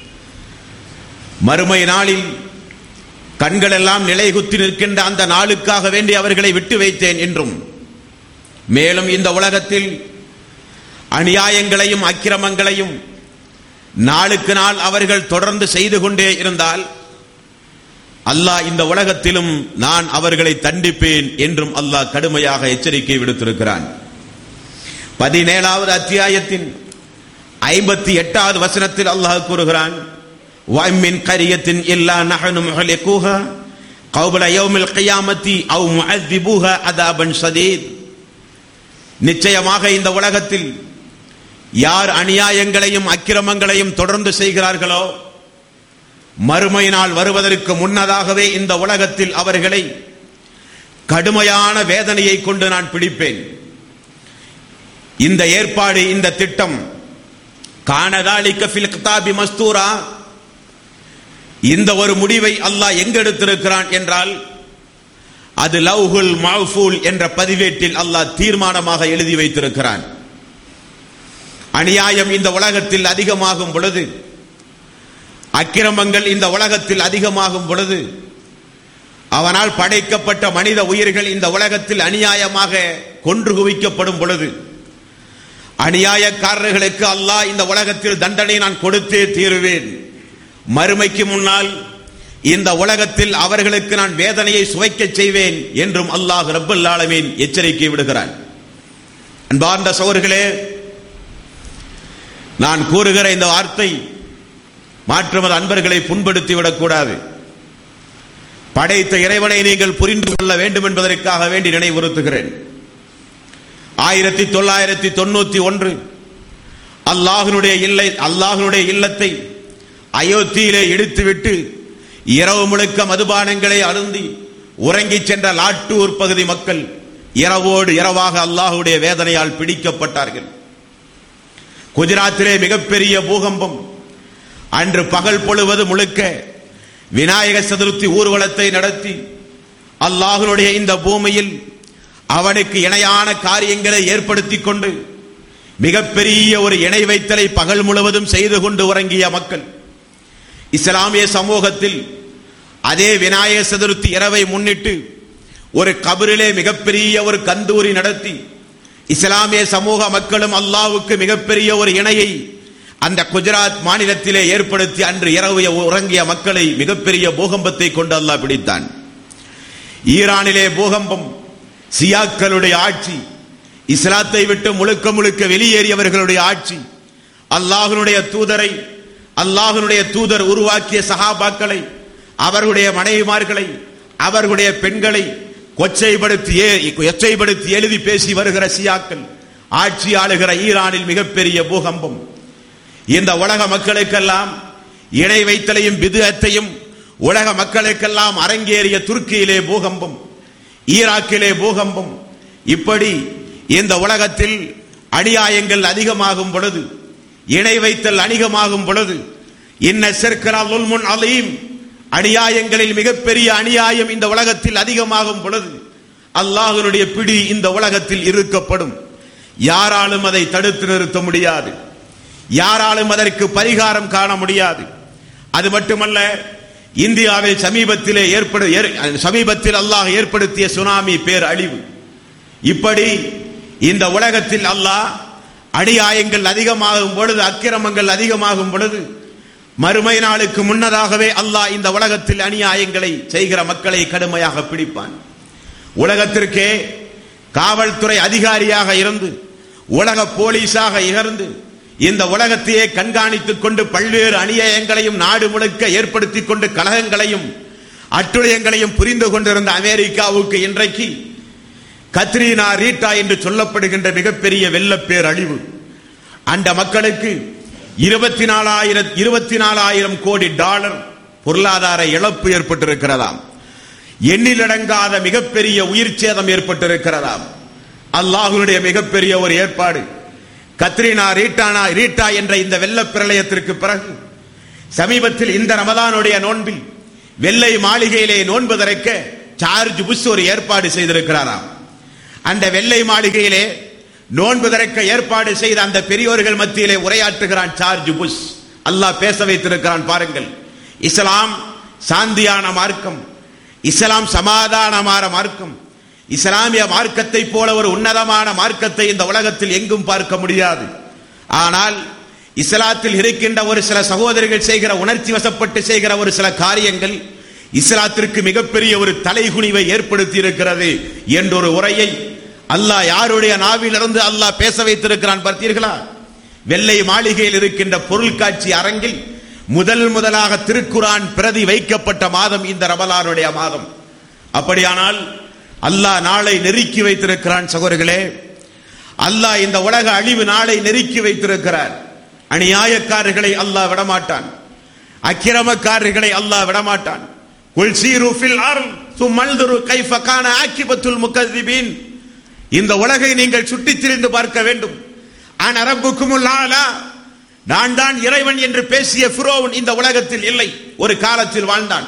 மறுமை நாளில் கண்களெல்லாம் நிலைகுத்தி நிற்கின்ற அந்த நாளுக்காக வேண்டி அவர்களை விட்டு வைத்தேன் என்றும் மேலும் இந்த உலகத்தில் அநியாயங்களையும் அக்கிரமங்களையும் நாளுக்கு நாள் அவர்கள் தொடர்ந்து செய்து கொண்டே இருந்தால் அல்லாஹ் இந்த உலகத்திலும் நான் அவர்களை தண்டிப்பேன் என்றும் அல்லாஹ் கடுமையாக எச்சரிக்கை விடுத்திருக்கிறான் பதினேழாவது அத்தியாயத்தின் ஐம்பத்தி எட்டாவது வசனத்தில் அல்லாஹ் கூறுகிறான் وَإِن قَرْيَةٍ إِلَّا نَحْنُ مُهْلِكُوهَا قَبْلَ يَوْمِ الْقِيَامَةِ أَوْ مُعَذِّبُوهَا عَذَابًا شَدِيدًا நிச்சயமாக இந்த உலகத்தில் யார் அநியாயங்களையும் அக்கிரமங்களையும் தொடர்ந்து செய்கிறார்களோ மறுமை நாள் வருவதற்கு முன்னதாகவே இந்த உலகத்தில் அவர்களை கடுமையான வேதனையை கொண்டு நான் பிடிப்பேன் இந்த ஏற்பாடு இந்த திட்டம் காணதாலிக்க ஃபில் கிதாபி மஸ்தூரா இந்த ஒரு முடிவை அல்லாஹ் எங்க எடுத்திருக்கிறான் என்றால் அது லவ்ஹுல் மஹ்ஃபூல் என்ற பதிவேட்டில் அல்லாஹ் தீர்மானமாக எழுதி வைத்திருக்கிறான் அநியாயம் இந்த உலகத்தில் அதிகமாகும் பொழுது அக்கிரமங்கள் இந்த உலகத்தில் அதிகமாகும் பொழுது அவனால் படைக்கப்பட்ட மனித உயிர்கள் இந்த உலகத்தில் அநியாயமாக கொன்று குவிக்கப்படும் பொழுது அநியாயக்காரர்களுக்கு அல்லாஹ் இந்த உலகத்தில் தண்டனை நான் கொடுத்தே தீருவேன் மறுமைக்கு முன்னால் இந்த உலகத்தில் அவர்களுக்கு நான் வேதனையை சுவைக்கச் செய்வேன் என்றும் அல்லாஹ் ரப்பல் ஆலமீன் எச்சரிக்கை விடுகிறான் அன்பார்ந்த சோர்களே நான் கூறுகிற இந்த வார்த்தை மாற்றுமது அன்பர்களை புண்படுத்தி விடக்கூடாது படைத்த இறைவனை நீங்கள் புரிந்து கொள்ள வேண்டும் என்பதற்காக வேண்டி நினைவுறுத்துகிறேன் ஆயிரத்தி தொள்ளாயிரத்தி தொண்ணூத்தி ஒன்று அல்லாஹினுடைய இல்லை அல்லாஹினுடைய இல்லத்தை அயோத்தியிலே இடித்துவிட்டு இரவு முழுக்க மதுபானங்களை அருந்தி உறங்கிச் சென்ற லாட்டூர் பகுதி மக்கள் இரவோடு இரவாக அல்லாஹுடைய வேதனையால் பிடிக்கப்பட்டார்கள் குஜராத்திலே மிகப்பெரிய பூகம்பம் அன்று பகல் பொழுவது முழுக்க விநாயக சதுர்த்தி ஊர்வலத்தை நடத்தி அல்லாஹனுடைய இந்த பூமியில் அவனுக்கு இணையான காரியங்களை ஏற்படுத்தி கொண்டு மிகப்பெரிய ஒரு இணை வைத்தலை பகல் முழுவதும் செய்து கொண்டு உறங்கிய மக்கள் இஸ்லாமிய சமூகத்தில் அதே விநாயக சதுர்த்தி இரவை முன்னிட்டு ஒரு கபரிலே மிகப்பெரிய ஒரு கந்தூரி நடத்தி இஸ்லாமிய சமூக மக்களும் அல்லாவுக்கு மிகப்பெரிய ஒரு இணையை அந்த குஜராத் மாநிலத்திலே ஏற்படுத்தி அன்று இரவு உறங்கிய மக்களை மிகப்பெரிய பூகம்பத்தை கொண்டு அல்லாஹ் பிடித்தான் ஈரானிலே பூகம்பம் சியாக்களுடைய ஆட்சி இஸ்லாத்தை விட்டு முழுக்க முழுக்க வெளியேறியவர்களுடைய ஆட்சி அல்லாஹனுடைய தூதரை அல்லாஹனுடைய தூதர் உருவாக்கிய சகாபாக்களை அவர்களுடைய மனைவிமார்களை அவர்களுடைய பெண்களை கொச்சைப்படுத்தி கொச்சைப்படுத்தி எழுதி பேசி வருகிற சியாக்கள் ஆட்சி ஆளுகிற ஈரானில் மிகப்பெரிய பூகம்பம் இந்த உலக மக்களுக்கெல்லாம் இணை வைத்தலையும் விதுகத்தையும் உலக மக்களுக்கெல்லாம் அரங்கேறிய துருக்கியிலே பூகம்பம் ஈராக்கிலே பூகம்பம் இப்படி இந்த உலகத்தில் அநியாயங்கள் அதிகமாகும் பொழுது இணை வைத்தல் அதிகமாகும் பொழுது இன்ன செற்கலால் முன் அலையும் அநியாயங்களில் மிகப்பெரிய அநியாயம் இந்த உலகத்தில் அதிகமாகும் பொழுது அல்லாஹனுடைய பிடி இந்த உலகத்தில் இருக்கப்படும் யாராலும் அதை தடுத்து நிறுத்த முடியாது யாராலும் அதற்கு பரிகாரம் காண முடியாது அது மட்டுமல்ல இந்தியாவில் சமீபத்திலே ஏற்படு சமீபத்தில் அல்லாஹ் ஏற்படுத்திய சுனாமி பேர் அழிவு இப்படி இந்த உலகத்தில் அல்லாஹ் அநியாயங்கள் அதிகமாகும் பொழுது அக்கிரமங்கள் அதிகமாகும் பொழுது மறுமை நாளுக்கு முன்னதாகவே அல்லாஹ் இந்த உலகத்தில் அநியாயங்களை செய்கிற மக்களை கடுமையாக பிடிப்பான் உலகத்திற்கே காவல்துறை அதிகாரியாக இருந்து உலக போலீஸாக இகர்ந்து இந்த உலகத்தையே கண்காணித்துக் கொண்டு பல்வேறு அநியாயங்களையும் நாடு முழுக்க ஏற்படுத்தி கொண்டு கலகங்களையும் அட்டுழியங்களையும் புரிந்து கொண்டிருந்த அமெரிக்காவுக்கு இன்றைக்கு கத்ரீனா ரீட்டா என்று சொல்லப்படுகின்ற மிகப்பெரிய வெள்ளப்பேர் அழிவு அந்த மக்களுக்கு இருபத்தி நாலாயிரம் இருபத்தி நாலாயிரம் கோடி டாலர் பொருளாதார இழப்பு ஏற்பட்டிருக்கிறதாம் எண்ணிலடங்காத மிகப்பெரிய உயிர் சேதம் ஏற்பட்டிருக்கிறதாம் அல்லாஹுடைய மிகப்பெரிய ஒரு ஏற்பாடு கத்ரீனா ரீட்டானா ரீட்டா என்ற இந்த வெள்ள பிரளயத்திற்கு பிறகு சமீபத்தில் இந்த ரமதானுடைய நோன்பில் வெள்ளை மாளிகையிலே நோன்பு திறக்க சார்ஜ் புஷ் ஒரு ஏற்பாடு செய்திருக்கிறாராம் அந்த வெள்ளை மாளிகையிலே நோன்பு திறக்க ஏற்பாடு செய்த அந்த பெரியோர்கள் மத்தியிலே உரையாற்றுகிறான் சார்ஜ் புஷ் அல்லாஹ் பேச வைத்திருக்கிறான் பாருங்கள் இஸ்லாம் சாந்தியான மார்க்கம் இஸ்லாம் சமாதானமான மார்க்கம் இஸ்லாமிய மார்க்கத்தை போல ஒரு உன்னதமான மார்க்கத்தை இந்த உலகத்தில் எங்கும் பார்க்க முடியாது ஆனால் இஸ்லாத்தில் இருக்கின்ற ஒரு சில சகோதரர்கள் செய்கிற உணர்ச்சி வசப்பட்டு செய்கிற ஒரு சில காரியங்கள் இஸ்லாத்திற்கு மிகப்பெரிய ஒரு தலைகுனிவை ஏற்படுத்தி இருக்கிறது என்ற ஒரு உரையை அல்லாஹ் யாருடைய நாவிலிருந்து அல்லாஹ் பேச வைத்திருக்கிறான் பார்த்தீர்களா வெள்ளை மாளிகையில் இருக்கின்ற பொருள் காட்சி அரங்கில் முதல் முதலாக திருக்குரான் பிரதி வைக்கப்பட்ட மாதம் இந்த ரமலானுடைய மாதம் அப்படியானால் அல்லாஹ் நாளை நெருக்கி வைத்திருக்கிறான் சகோதரர்களே அல்லாஹ் இந்த உலக அழிவு நாளை நெருக்கி வைத்திருக்கிறார் அநியாயக்காரர்களை அல்லாஹ் விடமாட்டான் அக்கிரமக்காரர்களை அல்லாஹ் விடமாட்டான் குல் சீரு ஃபில் அர்ல் சும்மல்துரு கைஃப கான ஆக்கிபத்துல் முக்கذிபீன் இந்த உலகை நீங்கள் சுற்றித் திரிந்து பார்க்க வேண்டும் ஆன் அரப்புக்குமுல் ஆலா நான் தான் இறைவன் என்று பேசிய ஃபிரோவன் இந்த உலகத்தில் இல்லை ஒரு காலத்தில் வாழ்ந்தான்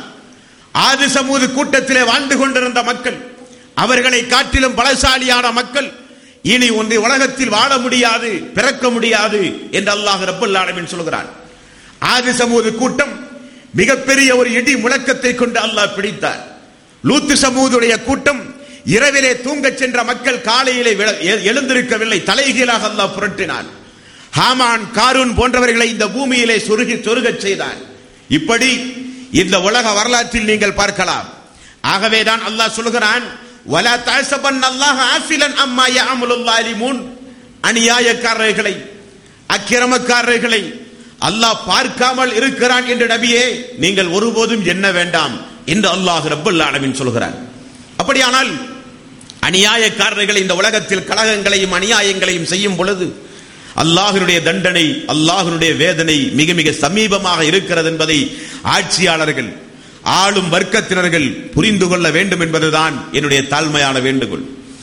ஆதி சமூது கூட்டத்திலே வாழ்ந்து கொண்டிருந்த மக்கள் அவர்களை காட்டிலும் பலசாலியான மக்கள் இனி ஒன்று உலகத்தில் வாழ முடியாது பிறக்க முடியாது என்று அல்லாஹ் ரப்பல் ஆலமீன் சொல்கிறான் ஆதி சமூது கூட்டம் மிகப்பெரிய ஒரு இடி முழக்கத்தை கொண்டு அல்லாஹ் பிடித்தார் லூத்து சமூதுடைய கூட்டம் இரவிலே தூங்கச் சென்ற மக்கள் காலையிலே விழ- எ- எழுந்திருக்கவில்லை தலைகீழாக அல்லாஹ் புரட்டினான் ஹாமான் காரூன் போன்றவர்களை இந்த பூமியிலே சொருகி சொருகச் செய்தான் இப்படி இந்த உலக வரலாற்றில் நீங்கள் பார்க்கலாம் ஆகவேதான் அல்லாஹ் சொல்கிறான் வலா தாசபன் அல்லாஹ் ஆஃபிலன் அம்மா யஅமுலுல் லாலிமூன் அநியாயக்காரர்களை அக்கிரமக்காரர்களை அல்லாஹ் பார்க்காமல் இருக்கிறான் என்று நபியே நீங்கள் ஒருபோதும் எண்ண வேண்டாம் என்று அல்லாஹ் ரப்பல் ஆலமீன் சொல்கிறான் அப்படியானால் அநியாயக்காரர்கள் இந்த உலகத்தில் கலகங்களையும் அநியாயங்களையும் செய்யும் பொழுது அல்லாஹ்வினுடைய தண்டனை அல்லாஹ்வினுடைய வேதனை மிக மிக சமீபமாக இருக்கிறது என்பதை ஆட்சியாளர்கள் ஆளும் வர்க்கத்தினர்கள் புரிந்து கொள்ள வேண்டும் என்பதுதான் என்னுடைய தாழ்மையான வேண்டுகோள்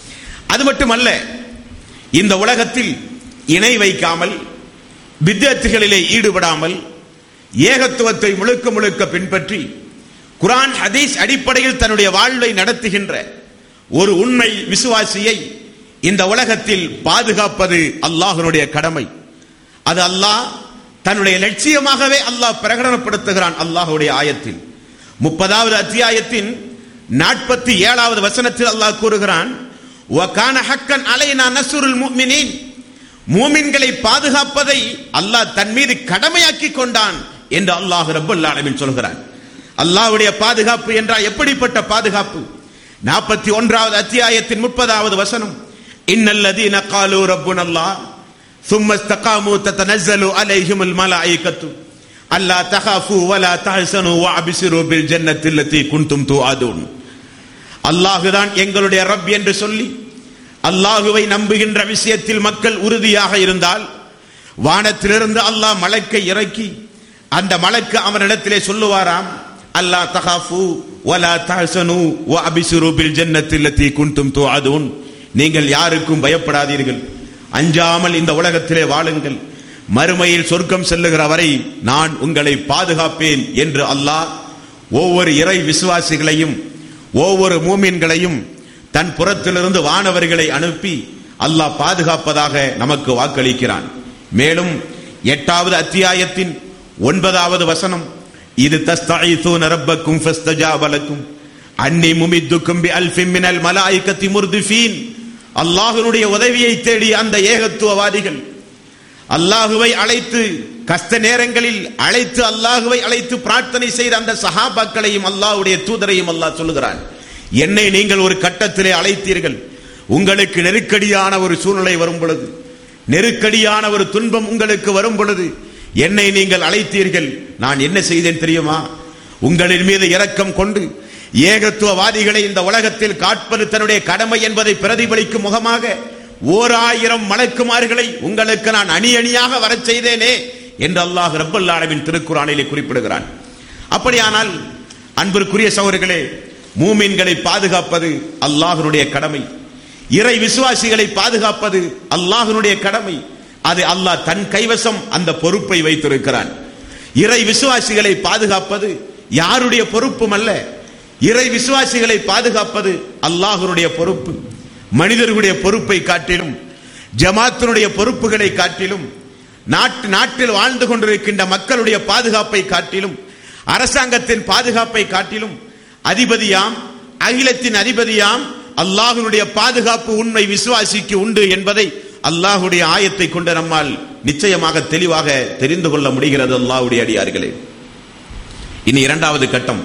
அது மட்டுமல்ல இந்த உலகத்தில் இணை வைக்காமல் வித்தியார்த்திகளிலே ஈடுபடாமல் ஏகத்துவத்தை முழுக்க முழுக்க பின்பற்றி குரான் ஹதீஸ் அடிப்படையில் தன்னுடைய வாழ்வை நடத்துகின்ற ஒரு உண்மை விசுவாசியை இந்த உலகத்தில் பாதுகாப்பது அல்லாஹ்வினுடைய கடமை அது அல்லாஹ் தன்னுடைய லட்சியமாகவே அல்லாஹ் பிரகடனப்படுத்துகிறான் அல்லாஹ்வுடைய ஆயத்தில் முப்பதாவது அத்தியாயத்தின் நாற்பத்தி ஏழாவது வசனத்தில் அல்லாஹ் கூறுகிறான் وَكَانَ حَقًّا عَلَيْنَا نَصْرُ الْمُؤْمِنِينَ மூமின்களை பாதுகாப்பதை அல்லாஹ் தன் மீது கடமையாக்கி கொண்டான் என்று அல்லாஹ் ரப்பல் ஆலமீன் சொல்கிறான் அல்லாஹ்வுடைய பாதுகாப்பு என்றால் எப்படிப்பட்ட பாதுகாப்பு நாற்பத்தி ஒன்றாவது அத்தியாயத்தின் முப்பதாவது வசனம் இன்னல்லதீன காலு ரப்புன் அல்லாஹ் ثم استقاموا تتنزل عليهم الملائكة ألا تخافوا ولا تحزنوا وابشروا بالجنة التي كنتم توعدون அல்லாஹுதான் எங்களுடைய ரப் என்று சொல்லி அல்லாஹுவை நம்புகின்ற விஷயத்தில் மக்கள் உறுதியாக இருந்தால் வானத்திலிருந்து அல்லாஹ் மலக்கை இறக்கி அந்த மலக்கு அவனிடத்திலே சொல்லுவாராம் அல்லாஹ் தகாஃபு வலா தஹசனு வ அபிசுரு பில் ஜன்னத்தில் லத்தி குன்தும் துஅதுன் நீங்கள் யாருக்கும் பயப்படாதீர்கள் அஞ்சாமல் இந்த உலகத்திலே வாழுங்கள் மறுமையில் சொர்க்கம் செல்லுகிற வரை நான் உங்களை பாதுகாப்பேன் என்று அல்லாஹ் ஒவ்வொரு இறை விசுவாசிகளையும் ஒவ்வொரு மூமின்களையும் தன் புறத்திலிருந்து வானவர்களை அனுப்பி அல்லாஹ் பாதுகாப்பதாக நமக்கு வாக்களிக்கிறான் மேலும் எட்டாவது அத்தியாயத்தின் ஒன்பதாவது வசனம் இது தஸ்தஈசூன ரப்பக்கும் ஃபஸ்தஜாப லக்கும் அன்னி முமித்துக்கும் பி அல்ஃபின் மினல் மலாயிகத்தி முர்திஃபீன் அல்லாஹ்வினுடைய உதவியை தேடி அந்த ஏகத்துவவாதிகள் அல்லாஹுவை அழைத்து கஷ்ட நேரங்களில் அழைத்து அல்லாஹுவை அழைத்து பிரார்த்தனை செய்த அந்த சஹாபாக்களையும் அல்லாஹ்வுடைய தூதரையும் அல்லாஹ் சொல்லுகிறான் என்னை நீங்கள் ஒரு கட்டத்திலே அழைத்தீர்கள் உங்களுக்கு நெருக்கடியான ஒரு சூழ்நிலை வரும் பொழுது நெருக்கடியான ஒரு துன்பம் உங்களுக்கு வரும் பொழுது என்னை நீங்கள் அழைத்தீர்கள் நான் என்ன செய்தேன் தெரியுமா உங்களின் மீது இரக்கம் கொண்டு ஏகத்துவவாதிகளை இந்த உலகத்தில் காட்பது தன்னுடைய கடமை என்பதை பிரதிபலிக்கும் முகமாக ஓர் ஆயிரம் மலக்குமார்களை உங்களுக்கு நான் அணி அணியாக வரச் செய்தேனே என்று அல்லாஹ் ரப்பல் ஆலமின் திருக்குறானிலே குறிப்பிடுகிறான் அப்படியானால் அன்பிற்குரிய சகோதரர்களே மூமின்களை பாதுகாப்பது அல்லாஹ்வுடைய கடமை இறை விசுவாசிகளை பாதுகாப்பது அல்லாஹ்வுடைய கடமை அது அல்லாஹ் தன் கைவசம் அந்த பொறுப்பை வைத்திருக்கிறான் இறை விசுவாசிகளை பாதுகாப்பது யாருடைய பொறுப்பும் அல்ல இறை விசுவாசிகளை பாதுகாப்பது அல்லாஹ்வுடைய பொறுப்பு மனிதர்களுடைய பொறுப்பை காட்டிலும் ஜமாத்தினுடைய பொறுப்புகளை காட்டிலும் நாட்டு நாட்டில் வாழ்ந்து கொண்டிருக்கின்ற மக்களுடைய பாதுகாப்பை காட்டிலும் அரசாங்கத்தின் பாதுகாப்பை காட்டிலும் அதிபதியாம் அகிலத்தின் அதிபதியாம் அல்லாஹ்வுடைய பாதுகாப்பு உண்மை விசுவாசிக்கு உண்டு என்பதை அல்லாஹ்வுடைய ஆயத்தை கொண்டு நம்மால் நிச்சயமாக தெளிவாக தெரிந்து கொள்ள முடிகிறது அல்லாஹ்வுடைய அடியார்களே இனி இரண்டாவது கட்டம்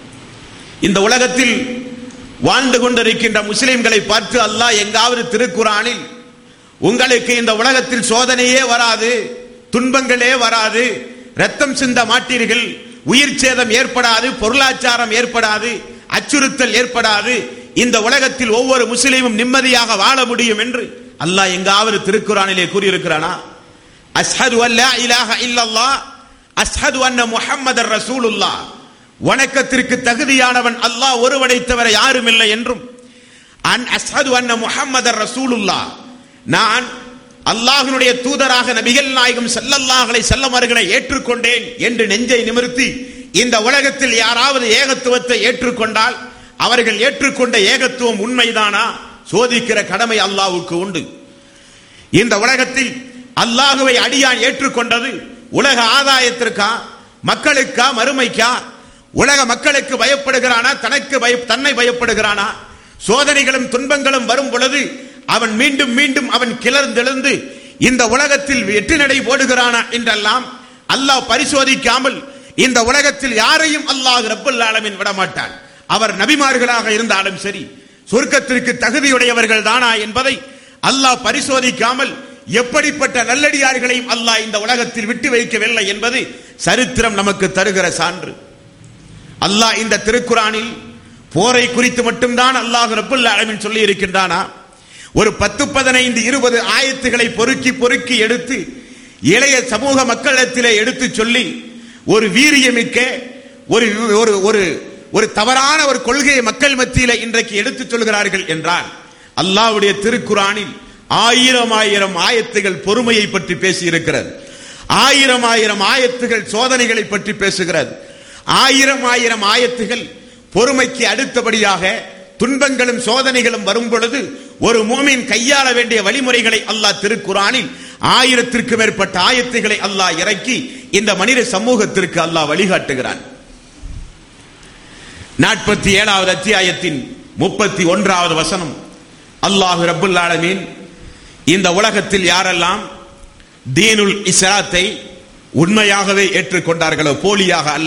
இந்த உலகத்தில் வாழ்ந்து கொண்டிருக்கின்ற முஸ்லிம்களை பார்த்து அல்லாஹ் எங்காவது திருக்குறானில் உங்களுக்கு இந்த உலகத்தில் சோதனையே வராது துன்பங்களே வராது ரத்தம் சிந்த மாட்டீர்கள் உயிர் சேதம் ஏற்படாது பொருளாச்சாரம் ஏற்படாது அச்சுறுத்தல் ஏற்படாது இந்த உலகத்தில் ஒவ்வொரு முஸ்லீமும் நிம்மதியாக வாழ முடியும் என்று அல்லாஹ் எங்காவது திருக்குறானிலே கூறியிருக்கிறானா அஸ்ஹது அல்லா இலாஹ இல்லல்லாஹ் அஸ்ஹது அன்ன முஹம்மதர் ரசூலுல்லாஹ் வணக்கத்திற்கு தகுதியானவன் அல்லாஹ் ஒருவனை தவிர யாரும் இல்லை என்றும் அன் அஸ்ஹது அன்ன முஹம்மதர் ரசூலுல்லாஹ் நான் அல்லாஹ்வினுடைய தூதராக நபிகள் நாயகம் ஸல்லல்லாஹு அலைஹி வஸல்லம் அவர்களை ஏற்றுக்கொண்டேன் என்று நெஞ்சை நிமிர்த்தி இந்த உலகத்தில் யாராவது ஏகத்துவத்தை ஏற்றுக்கொண்டால் அவர்கள் ஏற்றுக்கொண்ட ஏகத்துவம் உண்மைதானா சோதிக்கிற கடமை அல்லாஹ்வுக்கு உண்டு இந்த உலகத்தில் அல்லாஹுவை அடியான் ஏற்றுக்கொண்டது உலக ஆதாயத்திற்கா மக்களுக்கா மறுமைக்கா உலக மக்களுக்கு பயப்படுகிறானா தனக்கு பய தன்னை பயப்படுகிறானா சோதனைகளும் துன்பங்களும் வரும் பொழுது அவன் மீண்டும் மீண்டும் அவன் கிளர்ந்தெழுந்து இந்த உலகத்தில் வெற்றி நடை போடுகிறானா என்றெல்லாம் அல்லாஹ் பரிசோதிக்காமல் இந்த உலகத்தில் யாரையும் அல்லாஹ் ரப்பல் ஆலமீன் விடமாட்டான் அவர் நபிமார்களாக இருந்தாலும் சரி சொர்க்கத்திற்கு தகுதியுடையவர்கள் தானா என்பதை அல்லாஹ் பரிசோதிக்காமல் எப்படிப்பட்ட நல்லடியார்களையும் அல்லாஹ் இந்த உலகத்தில் விட்டு வைக்கவில்லை என்பது சரித்திரம் நமக்கு தருகிற சான்று அல்லாஹ் இந்த திருக்குறானில் போரை குறித்து மட்டும்தான் அல்லாஹ் ரப்புல் ஆலமீன் சொல்லி இருக்கின்றானா ஒரு பத்து பதினைந்து இருபது ஆயத்துகளை பொறுக்கி பொறுக்கி எடுத்து இளைய சமூக மக்களிடத்திலே எடுத்து சொல்லி ஒரு வீரியமிக்க ஒரு ஒரு ஒரு ஒரு தவறான ஒரு கொள்கையை மக்கள் மத்தியில இன்றைக்கு எடுத்துச் சொல்கிறார்கள் என்றால் அல்லாஹ்வுடைய திருக்குறானில் ஆயிரம் ஆயிரம் ஆயத்துகள் பொறுமையை பற்றி பேசி இருக்கிறது ஆயிரம் ஆயிரம் ஆயத்துகள் சோதனைகளை பற்றி பேசுகிறது ஆயிரம் ஆயிரம் ஆயத்துகள் பொறுமைக்கு அடுத்தபடியாக துன்பங்களும் சோதனைகளும் வரும் பொழுது ஒரு மூமின் கையாள வேண்டிய வழிமுறைகளை அல்லாஹ் திருக்குறானில் ஆயிரத்திற்கு மேற்பட்ட ஆயத்துகளை அல்லாஹ் இறக்கி இந்த மனித சமூகத்திற்கு அல்லாஹ் வழிகாட்டுகிறான் நாற்பத்தி ஏழாவது அத்தியாயத்தின் முப்பத்தி ஒன்றாவது வசனம் அல்லாஹு ரப்புல் ஆலமீன் இந்த உலகத்தில் யாரெல்லாம் தீனுல் இஸ்லாத்தை உண்மையாகவே ஏற்றுக்கொண்டார்களோ போலியாக அல்ல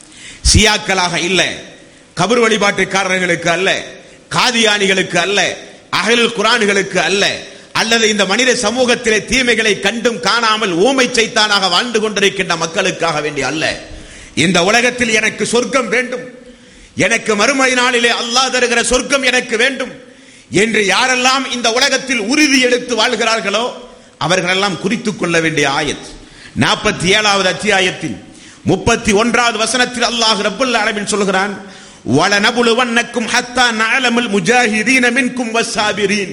சியாக்களாக இல்ல கபர் வழிபாட்டுக்காரர்களுக்கு அல்ல காதியானிகளுக்கு அல்ல அகல் குரான்களுக்கு அல்ல அல்லது இந்த மனித சமூகத்திலே தீமைகளை கண்டும் காணாமல் ஊமை சைத்தானாக வாழ்ந்து கொண்டிருக்கின்ற மக்களுக்காக வேண்டிய அல்ல இந்த உலகத்தில் எனக்கு சொர்க்கம் வேண்டும் எனக்கு மறுமை நாளிலே அல்லாஹ் தருகிற சொர்க்கம் எனக்கு வேண்டும் என்று யாரெல்லாம் இந்த உலகத்தில் உறுதி எடுத்து வாழ்கிறார்களோ அவர்களெல்லாம் குறித்துக் கொள்ள வேண்டிய ஆயத் நாற்பத்தி ஏழாவது அத்தியாயத்தில் முப்பத்தி ஒன்றாவது வசனத்தில் அல்லாஹ் ரப்புல் ஆலமீன் சொல்கிறான் வலனபுலுவன்னக்கும் ஹத்தா நஅலமுல் முஜாஹிதீன மின்கும் வஸ்ஸாபிரீன்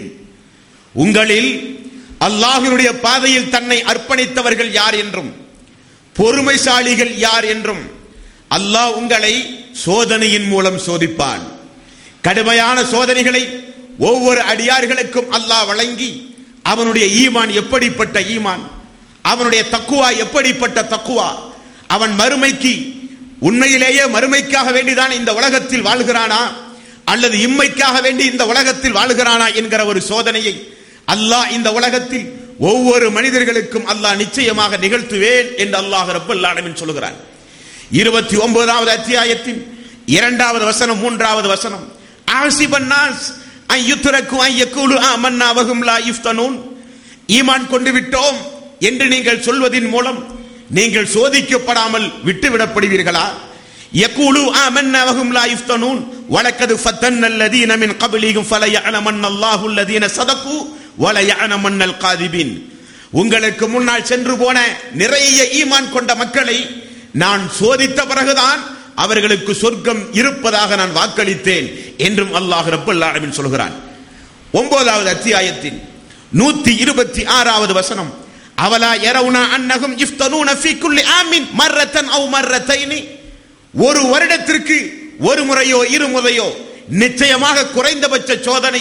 உங்களில் அல்லாஹ்வினுடைய பாதையில் தன்னை அர்ப்பணித்தவர்கள் யார் என்றும் பொறுமைசாலிகள் யார் என்றும் அல்லாஹ் உங்களை சோதனையின் மூலம் சோதிப்பான் கடுமையான சோதனைகளை ஒவ்வொரு அடியார்களுக்கும் அல்லாஹ் வழங்கி அவனுடைய ஈமான் எப்படிப்பட்ட ஈமான் அவனுடைய தக்குவா எப்படிப்பட்ட தக்குவா அவன் மறுமைக்கு உண்மையிலேயே மறுமைக்காக வேண்டிதான் இந்த உலகத்தில் வாழ்கிறானா அல்லது இம்மைக்காக வேண்டி இந்த உலகத்தில் வாழ்கிறானா என்கிற ஒரு சோதனையை அல்லாஹ் இந்த உலகத்தில் ஒவ்வொரு மனிதர்களுக்கும் அல்லாஹ் நிச்சயமாக நிகழ்த்துவேன் என்று அல்லாஹ் ரப்பல் ஆலமீன் சொல்கிறான் இருபத்தி ஒன்பதாவது அத்தியாயத்தின் இரண்டாவது வசனம் மூன்றாவது வசனம் ஆசிபன்னாஸ் ஐயுத்துரக்கு ஐயக்கூலு ஆமன்னா வகும் லா இஃப்தனூன் ஈமான் கொண்டு விட்டோம் என்று நீங்கள் சொல்வதின் மூலம் நீங்கள் சோதிக்கப்படாமல் விட்டுவிடப்படுவீர்களா யக்கூலு ஆமன்னா வகும் லா இஃப்தனூன் வலக்கது ஃபத்தன் அல்லதீன மின் கபிலிகும் ஃபல யஅலமன் அல்லாஹு அல்லதீன சதகு வல யஅலமன் அல் காதிபின் உங்களுக்கு முன்னால் சென்று போன நிறைய ஈமான் கொண்ட மக்களை நான் சோதித்த பிறகுதான் அவர்களுக்கு சொர்க்கம் இருப்பதாக நான் வாக்களித்தேன் என்றும் அல்லாஹ் ரப்பல் ஆலமீன் சொல்கிறான் ஒன்பதாவது அத்தியாயத்தின் நூத்தி இருபத்தி ஆறாவது வசனம் அவலா யரவுனா அன்னகும் இஃப்தனூன ஃபீ குல்லி ஆமின் மர்ரத்தன் அவ் மர்ரத்தைனி ஒரு வருடத்திற்கு ஒரு முறையோ இரு முறையோ நிச்சயமாக குறைந்தபட்ச சோதனை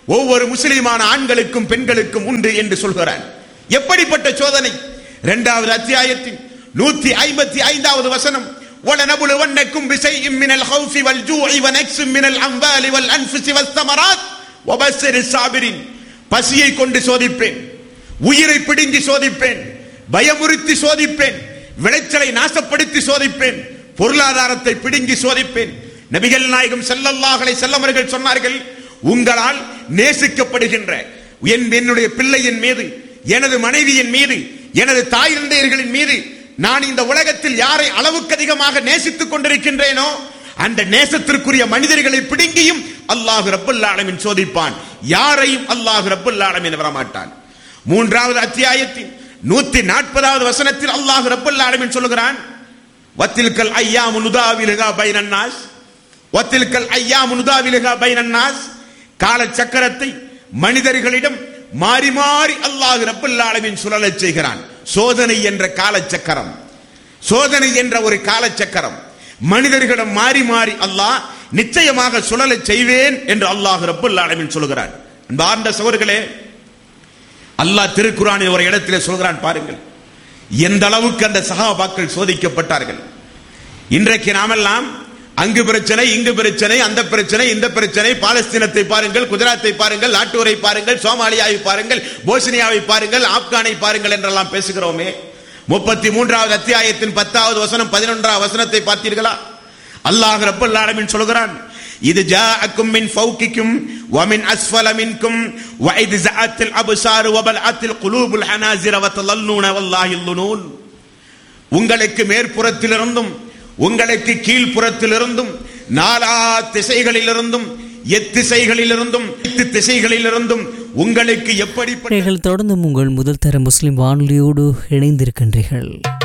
ஒவ்வொரு முஸ்லிமான ஆண்களுக்கும் பெண்களுக்கும் உண்டு என்று சொல்கிறான் எப்படிப்பட்ட சோதனை இரண்டாவது அத்தியாயத்தின் நூத்தி ஐம்பத்தி ஐந்தாவது வசனம் وَلَنَبْلُوَنَّكُمْ بِشَيْءٍ مِّنَ الْخَوْفِ وَالْجُوعِ وَنَقْصٍ مِّنَ الْأَمْوَالِ وَالْأَنفُسِ وَالثَّمَرَاتِ وَبَشِّرِ الصَّابِرِينَ பசியை கொண்டு சோதிப்பேன் உயிரை பிடுங்கி சோதிப்பேன் பயமுறுத்தி சோதிப்பேன் விளைச்சலை நாசப்படுத்தி சோதிப்பேன் பொருளாதாரத்தை பிடுங்கி சோதிப்பேன் நபிகள் நாயகம் ஸல்லல்லாஹு அலைஹி வஸல்லம் அவர்கள் சொன்னார்கள் உங்களால் நேசிக்கப்படுகின்ற என் என்னுடைய பிள்ளையின் மீது எனது மனைவியின் மீது எனது தாய் தந்தையர்களின் மீது நான் இந்த உலகத்தில் யாரை அளவுக்கு அதிகமாக நேசித்துக் கொண்டிருக்கின்றேனோ அந்த நேசத்திற்குரிய மனிதர்களை பிடுங்கியும் அல்லாஹ் ரப்பல் ஆலமீன் சோதிப்பான் யாரையும் அல்லாஹ் ரப்பல் ஆலமீன் வரமாட்டான் மூன்றாவது அத்தியாயத்தின் நூத்தி நாற்பதாவது வசனத்தில் அல்லாஹ் ரப்பல் ஆலமீன் சொல்லுகிறான் வத்தில்கல் ஐயாமு நுதாவிலுகா பைனன்னாஸ் வத்தில்கல் ஐயாமு நுதாவிலுகா பைனன்னாஸ் கால சக்கரத்தை மனிதர்களிடம் மாறி மாறி அல்லாஹ் ரப்பல் ஆலமீன் சுழலச் செய்கிறான் சோதனை என்ற காலச்சக்கரம் சோதனை என்ற ஒரு காலச்சக்கரம் மனிதர்களிடம் மாறி மாறி அல்லாஹ் நிச்சயமாக சுழலச் செய்வேன் என்று அல்லாஹ் ரப்பல் ஆலமீன் சொல்கிறான் அன்பார்ந்த சோர்களே அல்லாஹ் திருக்குறானில் ஒரு இடத்திலே சொல்கிறான் பாருங்கள் எந்த அளவுக்கு அந்த சகாபாக்கள் சோதிக்கப்பட்டார்கள் இன்றைக்கு நாமெல்லாம் அங்கு பிரச்சனை இங்கு பிரச்சனை அந்த பிரச்சனை இந்த பிரச்சனை பாலஸ்தீனத்தை பாருங்கள் குஜராத்தை பாருங்கள் நாட்டூரை பாருங்கள் சோமாலியாவை பாருங்கள் போஸ்னியாவை பாருங்கள் ஆப்கானை பாருங்கள் என்றெல்லாம் பேசுகிறோமே முப்பத்தி மூன்றாவது அத்தியாயத்தின் பத்தாவது வசனம் பதினொன்றாவது வசனத்தை பார்த்தீர்களா அல்லாஹ் ரப்பல் ஆலமீன் சொல்கிறான் இது ஜாஅக்கும் மின் ஃபௌகிக்கும் ومن اسفل منكم واذ زعت الابصار وبلعت القلوب الحناجر وتظنون والله الظنون உங்களுக்கு மேற்புறத்திலிருந்தும் உங்களுக்கு கீழ்ப்புறத்திலிருந்தும் நாலா திசைகளிலிருந்தும் எத்திசைகளிலிருந்தும் எட்டு திசைகளிலிருந்தும் உங்களுக்கு எப்படிப்பட்ட நீங்கள் தொடர்ந்தும் உங்கள் முதல் தர முஸ்லிம் வானொலியோடு இணைந்திருக்கின்றீர்கள்